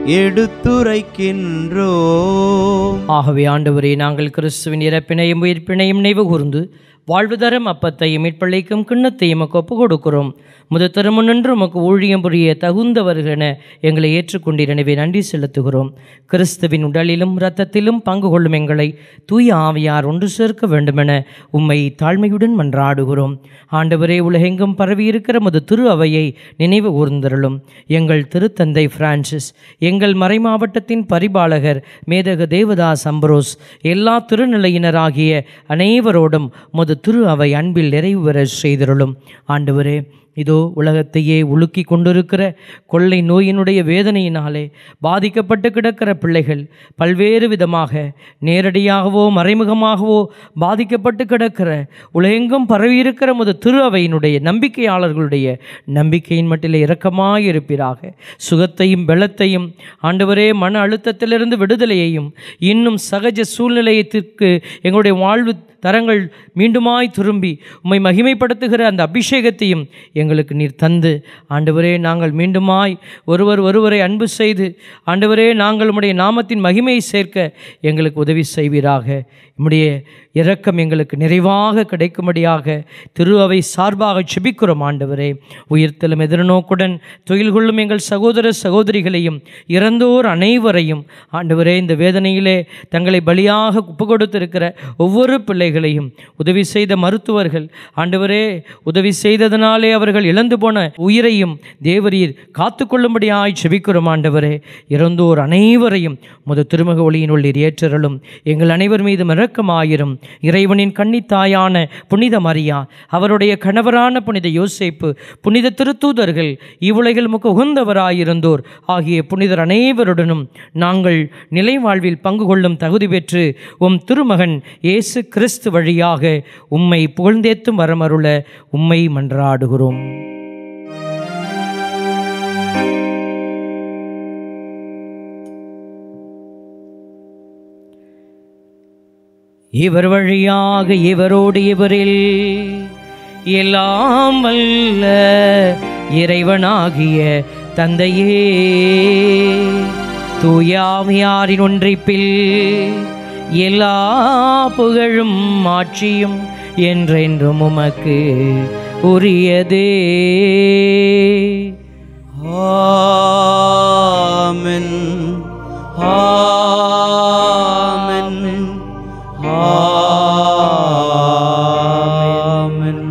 எடுத்துரைக்கின்றோம் ஆகவே ஆண்டவரே நாங்கள் கிறிஸ்துவின் இறப்பினையும் உயிர்ப்பினையும் நினைவு கூர்ந்து வாழ்வு தரும் அப்பத்தையும் மீட்பளிக்கும் கிண்ணத்தையும் உமக்கு ஒப்பு கொடுக்கிறோம் முத திருமுன்னின்று உமக்கு ஊழியம் புரிய தகுந்தவர்களென எங்களை ஏற்றுக்கொண்டீர் எனவே நன்றி செலுத்துகிறோம் கிறிஸ்துவின் உடலிலும் இரத்தத்திலும் பங்கு கொள்ளும் எங்களை தூய ஆவியார் ஒன்று சேர்க்க வேண்டுமென உம்மை தாழ்மையுடன் மன்றாடுகிறோம் ஆண்டவரே உலகெங்கும் பரவியிருக்கிற முது திரு அவையை நினைவு கூர்ந்தருளும் எங்கள் திருத்தந்தை பிரான்சிஸ் எங்கள் மறைமாவட்டத்தின் பரிபாலகர் மேதக தேவதாஸ் அம்பரோஸ் எல்லா திருநிலையினராகிய அனைவரோடும் முது திரு அவை அன்பில் நிறைவு பெற செய்தருளும் ஆண்டவரே இதோ உலகத்தையே உலுக்கி கொண்டிருக்கிற கொள்ளை நோயினுடைய வேதனையினாலே பாதிக்கப்பட்டு கிடக்கிற பிள்ளைகள் பல்வேறு விதமாக நேரடியாகவோ மறைமுகமாகவோ பாதிக்கப்பட்டு கிடக்கிற உலகெங்கும் பரவியிருக்கிற முது திரு அவையினுடைய நம்பிக்கையாளர்களுடைய நம்பிக்கையின் மட்டிலே இரக்கமாயிருப்பீராக சுகத்தையும் பலத்தையும் ஆண்டவரே மன அழுத்தத்திலிருந்து விடுதலையையும் இன்னும் சகஜ சூழ்நிலையத்திற்கு எங்களுடைய வாழ்வு தரங்கள் மீண்டுமாய் திரும்பி உம்மை மகிமைப்படுத்துகிற அந்த அபிஷேகத்தையும் எங்களுக்கு நீர் தந்து ஆண்டவரே நாங்கள் மீண்டுமாய் ஒருவர் ஒருவரை அன்பு செய்து ஆண்டவரே நாங்கள் உம்முடைய நாமத்தின் மகிமையை சேர்க்க எங்களுக்கு உதவி செய்வீராக உம்முடைய இரக்கம் எங்களுக்கு நிறைவாக கிடைக்கும்படியாக திரு அவை சார்பாக செபிக்கிறோம் ஆண்டவரே உயிர்த்தலும் எதிர்நோக்குடன் தொழில் கொள்ளும் எங்கள் சகோதர சகோதரிகளையும் இறந்தோர் அனைவரையும் ஆண்டவரே இந்த வேதனையிலே தங்களை பலியாக ஒப்பு கொடுத்திருக்கிற ஒவ்வொரு பிள்ளைகளையும் உதவி செய்த மருத்துவர்கள் ஆண்டவரே உதவி செய்ததனாலே அவர்கள் அவர்கள் இழந்து போன உயிரையும் தேவரீர் காத்துக்கொள்ளும்படியாய் செபிக்கிறோம் ஆண்டவரே இறந்தோர் அனைவரையும் முத திருமுக ஒளியினுள்ளீர் ஏற்றருளும் எங்கள் அனைவர் மீதும் இரக்கமாயிரும் இறைவனின் கன்னித்தாயான புனித மரியா அவருடைய கணவரான புனித யோசேப்பு புனித திருத்தூதர்கள் இவ்வுலகில் முக உகந்தவராயிருந்தோர் ஆகிய புனிதர் அனைவருடனும் நாங்கள் நிலை வாழ்வில் பங்கு கொள்ளும் தகுதி பெற்று உம் திருமகன் இயேசு கிறிஸ்து வழியாக உம்மை புகழ்ந்தேத்தும் வரமருள உம்மை மன்றாடுகிறோம் இவர் வழியாக இவரோடு இவரில் எல்லாம் வல்ல இறைவனாகிய தந்தையே தூயாமையாரின் ஒன்றிப்பில் எல்லா புகழும் ஆட்சியும் என்றென்றும் உமக்கு உரியதே ஆமென் ஆமென் ஆமென்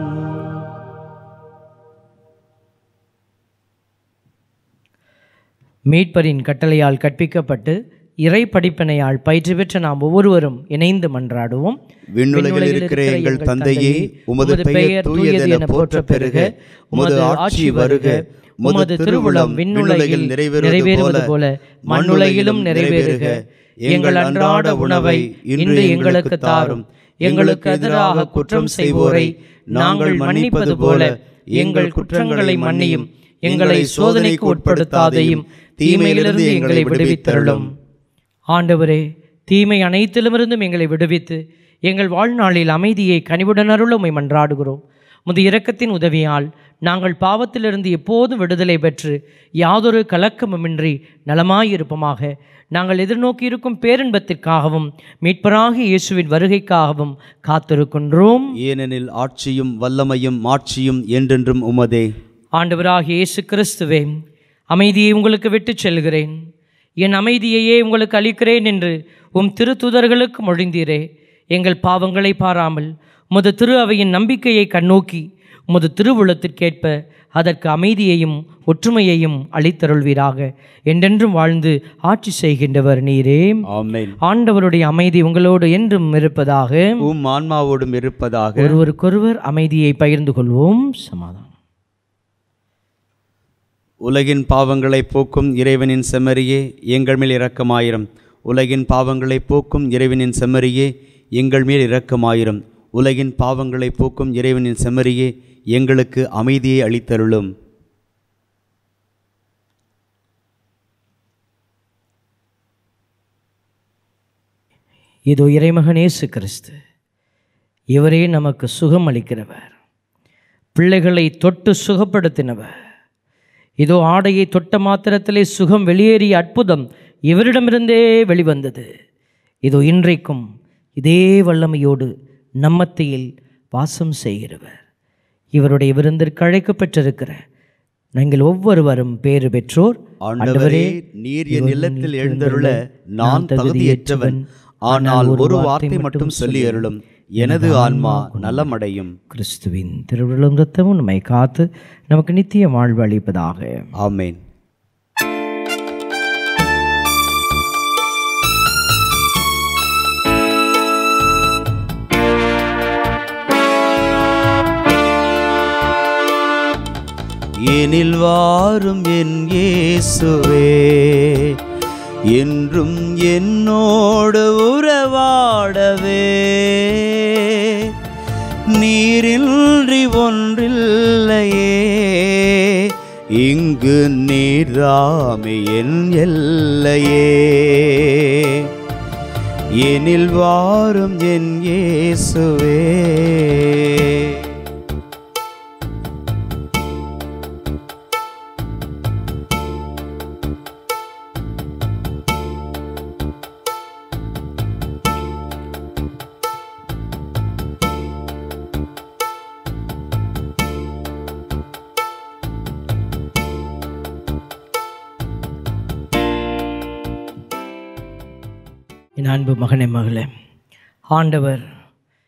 மீட்பரின் கட்டளையால் கற்பிக்கப்பட்டு இறை படிப்பினையால் பயிற்சி பெற்ற நாம் ஒவ்வொருவரும் இணைந்து மன்றாடுவோம் விண்ணுலகில் இருக்கிற எங்கள் தந்தையே உமது பெயர் தூயது என போற்ற பெருக உமது ஆட்சி வருக உமது திருவுளம் விண்ணுலகில் நிறைவேறுவது போல மண்ணுலகிலும் நிறைவேறுக எங்கள் அன்றாட உணவை இன்று எங்களுக்கு தாரும் எங்களுக்கு எதிராக குற்றம் செய்வோரை நாங்கள் மன்னிப்பது போல எங்கள் குற்றங்களை மன்னியும் எங்களை சோதனைக்கு உட்படுத்தாதையும் தீமையிலிருந்து எங்களை விடுவித்தருளும் ஆண்டவரே தீமை அனைத்திலுமிருந்தும் எங்களை விடுவித்து எங்கள் வாழ்நாளில் அமைதியை கனிவுடன் அருள உம்மை மன்றாடுகிறோம் முது இரக்கத்தின் உதவியால் நாங்கள் பாவத்திலிருந்து எப்போதும் விடுதலை பெற்று யாதொரு கலக்கமுமின்றி நலமாயிருப்போமாக நாங்கள் எதிர்நோக்கியிருக்கும் பேரின்பத்திற்காகவும் மீட்பராகிய இயேசுவின் வருகைக்காகவும் காத்திருக்கின்றோம் ஏனெனில் ஆட்சியும் வல்லமையும் மாட்சியும் என்றென்றும் உமதே ஆண்டவராகிய இயேசு கிறிஸ்துவே அமைதியை உங்களுக்கு விட்டுச் செல்கிறேன் என் அமைதியையே உங்களுக்கு அளிக்கிறேன் என்று உம் திருத்துதர்களுக்கு மொழிந்தீரே எங்கள் பாவங்களை பாராமல் உமது திரு அவையின் நம்பிக்கையை கண்ணோக்கி உமது திருவுளத்திற்கேற்ப அதற்கு அமைதியையும் ஒற்றுமையையும் அளித்தருள்வீராக என்றென்றும் வாழ்ந்து ஆட்சி செய்கின்றவர் நீரே ஆமென் ஆண்டவருடைய அமைதி உங்களோடு என்றும் இருப்பதாக உம் ஆன்மாவோடும் இருப்பதாக ஒருவருக்கொருவர் அமைதியை பகிர்ந்து கொள்வோம் சமாதானம் உலகின் பாவங்களை போக்கும் இறைவனின் செம்மறியே எங்கள் மேல் இரக்கமாயிரம் உலகின் பாவங்களை போக்கும் இறைவனின் செம்மறியே எங்கள் மேல் இரக்கமாயிரம் உலகின் பாவங்களை போக்கும் இறைவனின் செம்மறியே எங்களுக்கு அமைதியை அளித்தருளும் இதோ இறைமகன் இயேசு கிறிஸ்து இவரே நமக்கு சுகம் அளிக்கிறவர் பிள்ளைகளை தொட்டு சுகப்படுத்தினவர் இதோ ஆடையை தொட்ட மாத்திரத்திலே சுகம் வெளியேறிய அற்புதம் இவரிடமிருந்தே வெளிவந்தது இதோ இன்றைக்கும் இதே வல்லமையோடு நம்மத்தியில் வாசம் செய்கிறவர் இவருடைய விருந்திற்கு அழைக்கப்பட்டிருக்கிற நீங்கள் ஒவ்வொருவரும் பேறு பெற்றோர் ஆண்டவரே நீர் என் இல்லத்தில் எழுந்தருள நான் தகுதியற்றவன் ஆனால் ஒரு வார்த்தை மட்டும் சொல்லி அருளும் எனது ஆன்மா நலமடையும் கிறிஸ்துவின் திருவிழம் ரத்தமும் நம்மை காத்து நமக்கு நித்திய வாழ்வு அளிப்பதாக ஆமேன் எனில் வாரும் என் இயேசுவே என்றும் என்னோடு உறவாடவே நீரின்றி ஒன்றில்லையே இங்கு நீர்தாமே என் எல்லையே எனில் வாரும் என் இயேசுவே என் அன்பு மகனே மகளே ஆண்டவர்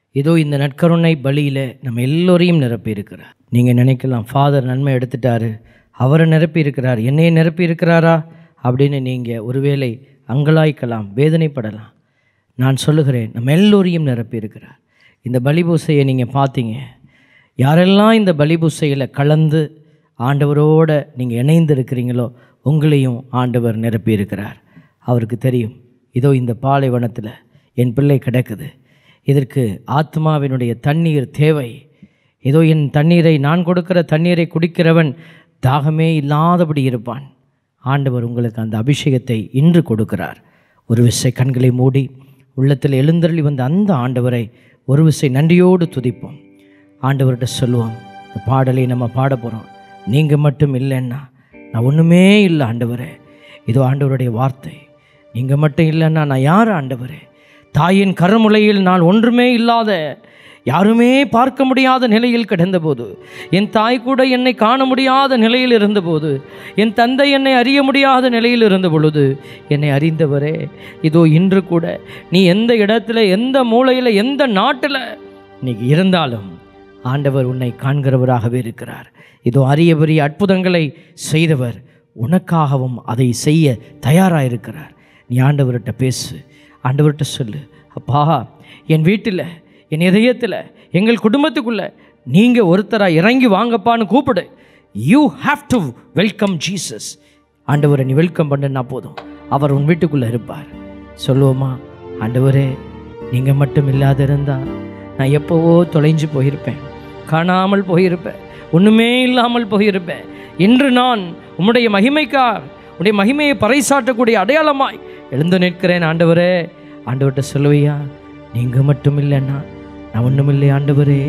இதோ இந்த நற்கருணை பலியில் நம்ம எல்லோரையும் நிரப்பி இருக்கிறார் நீங்கள் நினைக்கலாம் ஃபாதர் நன்மை எடுத்துட்டாரு அவரை நிரப்பி இருக்கிறார் என்னையை நிரப்பி இருக்கிறாரா அப்படின்னு நீங்கள் ஒருவேளை அங்கலாய்க்கலாம் வேதனைப்படலாம் நான் சொல்லுகிறேன் நம்ம எல்லோரையும் நிரப்பி இருக்கிறார் இந்த பலிபூசையை நீங்கள் பார்த்தீங்க யாரெல்லாம் இந்த பலிபூசையில் கலந்து ஆண்டவரோட நீங்கள் இணைந்து இருக்கிறீங்களோ உங்களையும் ஆண்டவர் நிரப்பி இருக்கிறார் அவருக்கு தெரியும் இதோ இந்த பாலைவனத்தில் என் பிள்ளை கிடக்குது இதற்கு ஆத்மாவினுடைய தண்ணீர் தேவை ஏதோ என் தண்ணீரை நான் கொடுக்கிற தண்ணீரை குடிக்கிறவன் தாகமே இல்லாதபடி இருப்பான் ஆண்டவர் உங்களுக்கு அந்த அபிஷேகத்தை இன்று கொடுக்கிறார் ஒரு விசை கண்களை மூடி உள்ளத்தில் எழுந்தருளி வந்த அந்த ஆண்டவரை ஒரு விசை நன்றியோடு துதிப்போம் ஆண்டவர்கிட்ட சொல்லுவோம் இந்த பாடலை நம்ம பாட போகிறோம் நீங்கள் மட்டும் இல்லைன்னா நான் ஒன்றுமே இல்லை ஆண்டவரே இதோ ஆண்டவருடைய வார்த்தை நீங்கள் மட்டும் இல்லைன்னா நான் யார் ஆண்டவரே தாயின் கருமுலையில் நான் ஒன்றுமே இல்லாத யாருமே பார்க்க முடியாத நிலையில் கிடந்தபோது என் தாய் கூட என்னை காண முடியாத நிலையில் இருந்தபோது என் தந்தை என்னை அறிய முடியாத நிலையில் இருந்த பொழுது என்னை அறிந்தவரே இதோ இன்று கூட நீ எந்த இடத்துல எந்த மூலையில் எந்த நாட்டில் இன்னைக்கு இருந்தாலும் ஆண்டவர் உன்னை காண்கிறவராகவே இருக்கிறார் இதோ அரிய பெரிய அற்புதங்களை செய்தவர் உனக்காகவும் அதை செய்ய தயாராக இருக்கிறார் நீ ஆண்டவர்கிட்ட பேசு ஆண்டவர்கிட்ட சொல்லு அப்பா என் வீட்டில் என் இதயத்தில் எங்கள் குடும்பத்துக்குள்ள நீங்கள் ஒருத்தராக இறங்கி வாங்கப்பான்னு கூப்பிடு you have to welcome Jesus ஆண்டவரை நீ வெல்கம் பண்ணுனா போதும் அவர் உன் வீட்டுக்குள்ளே இருப்பார் சொல்லுவோமா ஆண்டவரே நீங்கள் மட்டும் இல்லாத இருந்தால் நான் எப்போவோ தொலைஞ்சு போயிருப்பேன் காணாமல் போயிருப்பேன் ஒன்றுமே இல்லாமல் போயிருப்பேன் இன்று நான் உம்முடைய மகிமைக்கா உடைய மகிமையை பறைசாற்றக்கூடிய அடையாளமாய் எழுந்து நிற்கிறேன் ஆண்டவரே ஆண்டவர்கிட்ட சொல்லுவையா நீங்கள் மட்டும் இல்லைன்னா நான் ஒன்றும் இல்லை ஆண்டவரே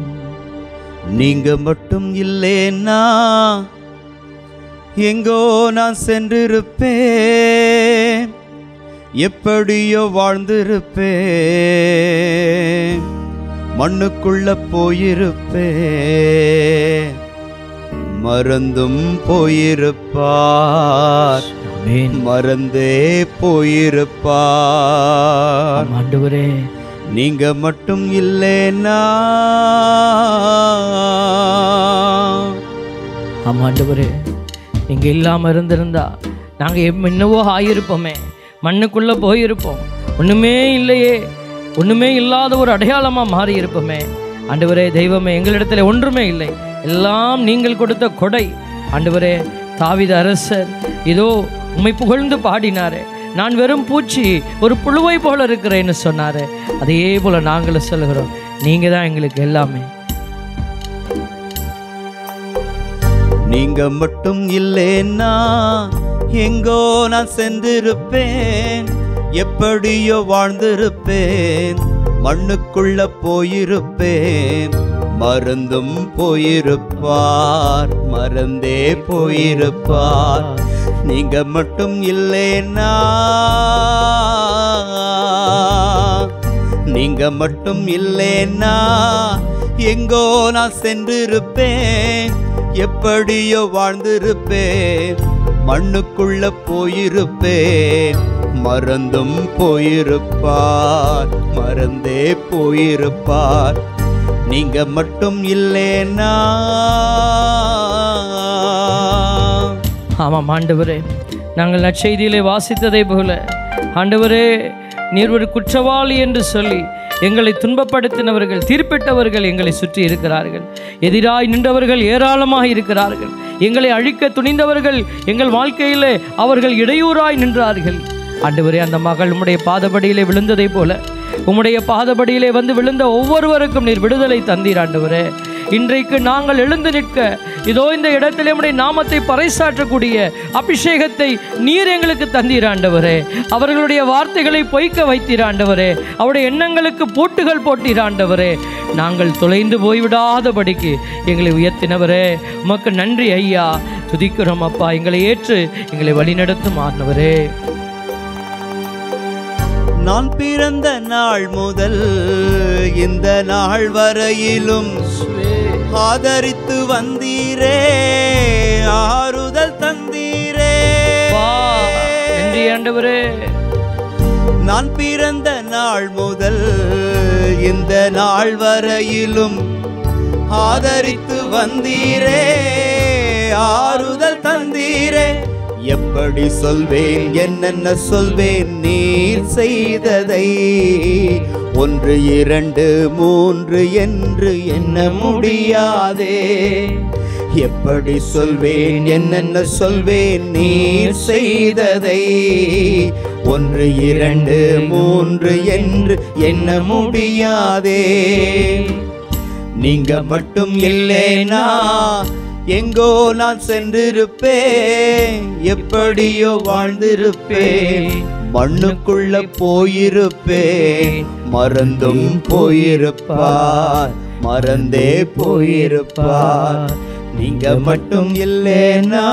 நீங்க மட்டும் இல்லேன்னா எங்கோ நான் சென்றிருப்பேன் எப்படியோ வாழ்ந்திருப்பேன் மண்ணுக்குள்ள போயிருப்பேன் மறந்தும் போயிருப்பார் ஆமென். மறந்தே போயிருப்பார் ஆம் ஆண்டவரே நீங்க மட்டும் இல்லைன்னா ஆமாம் ஆண்டவரே நீங்கள் இல்லாமல் இருந்திருந்தா நாங்கள் என்னவோ ஆகியிருப்போமே மண்ணுக்குள்ளே போயிருப்போம் ஒன்றுமே இல்லையே ஒன்றுமே இல்லாத ஒரு அடையாளமாக மாறி இருப்போமே ஆண்டவரே தெய்வமே எங்களிடத்தில் ஒன்றுமே இல்லை எல்லாம் நீங்கள் கொடுத்த கொடை ஆண்டவரே தாவித அரசர் இதோ உம்மை புகழ்ந்து பாடினாரே நான் வெறும் பூச்சி ஒரு புழுவை போல இருக்கிறேன்னு சொன்னாரு அதே போல நாங்களும் சொல்லுகிறோம் நீங்கள் தான் எங்களுக்கு எல்லாமே நீங்க மட்டும் இல்லைன்னா எங்கோ நான் சென்றிருப்பேன் எப்படியோ வாழ்ந்திருப்பேன் மண்ணுக்குள்ள போயிருப்பேன் மறந்தும் போயிருப்பார் மறந்தே போயிருப்பார் நீங்க மட்டும் இல்லைன்னா நீங்க மட்டும் இல்லைன்னா எங்கோ நான் சென்றிருப்பேன் எப்படியோ வாழ்ந்திருப்பேன் மண்ணுக்குள்ள போயிருப்பேன் மறந்தும் போயிருப்பார் மறந்தே போயிருப்பார் நீங்க மட்டும் இல்லைன்னா ஆமாம் ஆண்டவரே நாங்கள் நற்செய்தியிலே வாசித்ததை போல ஆண்டவரே நீர் ஒரு குற்றவாளி என்று சொல்லி எங்களை துன்பப்படுத்தினவர்கள் தீர்ப்பிட்டவர்கள் எங்களை சுற்றி இருக்கிறார்கள் எதிராய் நின்றவர்கள் ஏராளமாக இருக்கிறார்கள் எங்களை அழிக்க துணிந்தவர்கள் எங்கள் வாழ்க்கையிலே அவர்கள் இடையூறாய் நின்றார்கள் ஆண்டவரே அந்த மகள் உம்முடைய பாதபடியிலே விழுந்ததைப் போல உம்முடைய பாதபடியிலே வந்து விழுந்த ஒவ்வொருவருக்கும் நீர் விடுதலை தந்தீர் ஆண்டவரே இன்றைக்கு நாங்கள் எழுந்து நிற்க இதோ இந்த இடத்திலே உம்முடைய நாமத்தை பறைசாற்றக்கூடிய அபிஷேகத்தை நீர் எங்களுக்கு தந்தீர் ஆண்டவரே அவர்களுடைய வார்த்தைகளை பொய்க்க வைத்தீர் ஆண்டவரே அவருடைய எண்ணங்களுக்கு பூட்டுகள் போட்டீர் ஆண்டவரே நாங்கள் தொலைந்து போய்விடாதபடிக்கு எங்களை உயர்த்தினவரே உமக்கு நன்றி ஐயா துதிக்கிறோம் அப்பா எங்களை ஏற்று எங்களை வழிநடத்தும் ஆண்டவரே நான் பிறந்த நாள் முதல் இந்த நாள் வரையிலும் ஆதரித்து வந்தீரே ஆறுதல் தந்தீரே அப்பா, நன்றி ஆண்டவரே நான் பிறந்த நாள் முதல் இந்த நாள் வரையிலும் ஆதரித்து வந்தீரே ஆறுதல் தந்தீரே எப்படி சொல்வேன் என்னென்ன சொல்வேன் நீர் செய்ததை ஒன்று இரண்டு மூன்று என்று எண்ண முடியாதே எப்படி சொல்வேன் என்னென்ன சொல்வேன் நீர் செய்ததை ஒன்று இரண்டு மூன்று என்று எண்ண முடியாதே நீங்க மட்டும் இல்லைனா எங்கோ நான் சென்றிருப்பேன் எப்படியோ வாழ்ந்திருப்பேன் மண்ணுக்குள்ள போயிருப்பேன் மறந்தும் போயிருப்பார் மறந்தே போயிருப்பார் நீங்க மட்டும் இல்லைனா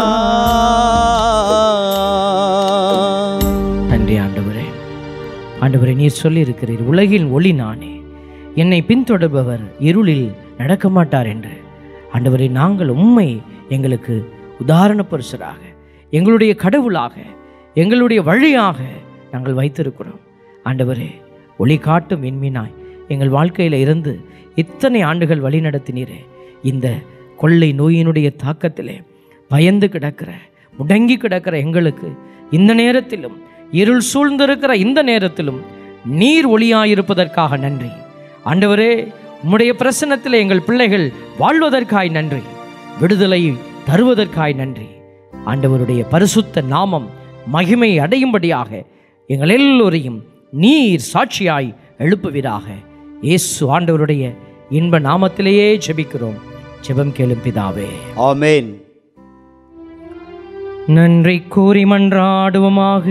நன்றி ஆண்டவரே ஆண்டவரே நீர் சொல்லியிருக்கிறீர் உலகின் ஒளி நானே என்னை பின்தொடர்பவர் இருளில் நடக்க மாட்டார் என்று ஆண்டவரே நாங்கள் உண்மை எங்களுக்கு உதாரண பரிசராக எங்களுடைய கடவுளாக எங்களுடைய வழியாக நாங்கள் வைத்திருக்கிறோம் ஆண்டவரே ஒளி காட்டும் விண்மீனாய் எங்கள் வாழ்க்கையில் இருந்து இத்தனை ஆண்டுகள் வழி நடத்தினீரே இந்த கொள்ளை நோயினுடைய தாக்கத்திலே பயந்து கிடக்கிற முடங்கி கிடக்கிற எங்களுக்கு இந்த நேரத்திலும் இருள் சூழ்ந்திருக்கிற இந்த நேரத்திலும் நீர் ஒளியாயிருப்பதற்காக நன்றி ஆண்டவரே உம்முடைய பிரசன்னத்தில் எங்கள் பிள்ளைகள் வாழ்வதற்காய் நன்றி விடுதலை தருவதற்காய் நன்றி ஆண்டவருடைய பரிசுத்த நாமம் மகிமை அடையும்படியாக எங்கள் எல்லோரையும் நீர் சாட்சியாய் எழுப்புவீராக இயேசு ஆண்டவருடைய இன்ப நாமத்திலேயே ஜெபிக்கிறோம் ஜெபம் கேளும் பிதாவே ஆமென் நன்றி கூறி மன்றாடுவோமாக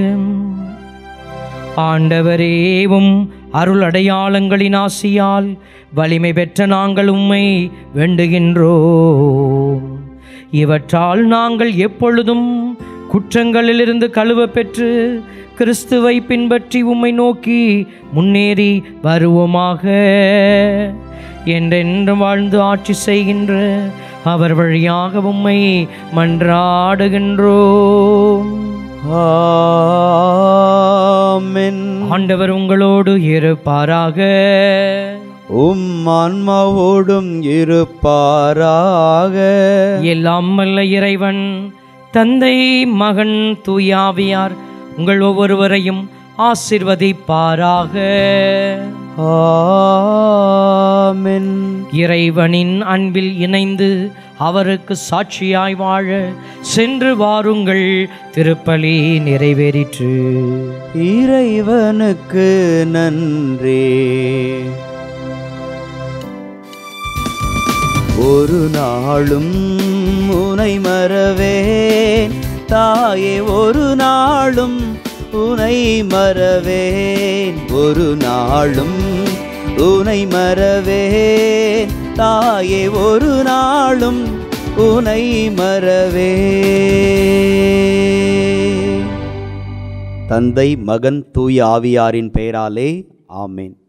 ஆண்டவரேவும் அருள் அடையாளங்களின் ஆசியால் வலிமை பெற்ற நாங்கள் உம்மை வேண்டுகின்றோம் இவற்றால் நாங்கள் எப்பொழுதும் குற்றங்களிலிருந்து கழுவ பெற்று கிறிஸ்துவை பின்பற்றி உம்மை நோக்கி முன்னேறி வருவோமாக என்றென்றும் வாழ்ந்து ஆட்சி செய்கின்ற அவர் வழியாக உம்மை மன்றாடுகின்றோம் ஆமென் ஆண்டவர் உங்களோடு இருப்பாராக உம் ஆன்மாவோடும் இருப்பாராக எல்லாம் வல்ல இறைவன் தந்தை மகன் தூயாவியார் உங்கள் ஒவ்வொருவரையும் ஆசிர்வதிப்பாராக ஆமென் இறைவனின் அன்பில் இணைந்து அவருக்கு சாட்சியாய் வாழ சென்று வாருங்கள் திருப்பலி நிறைவேறிற்று இறைவனுக்கு நன்றி ஒரு நாளும் உனை மறவேன் தாயே ஒரு நாளும் உனை மறவேன் ஒரு நாளும் உனை மறவேன் தாயே ஒரு நாளும் உனை மறவேன் தந்தை மகன் தூய ஆவியாரின் பெயராலே ஆமேன்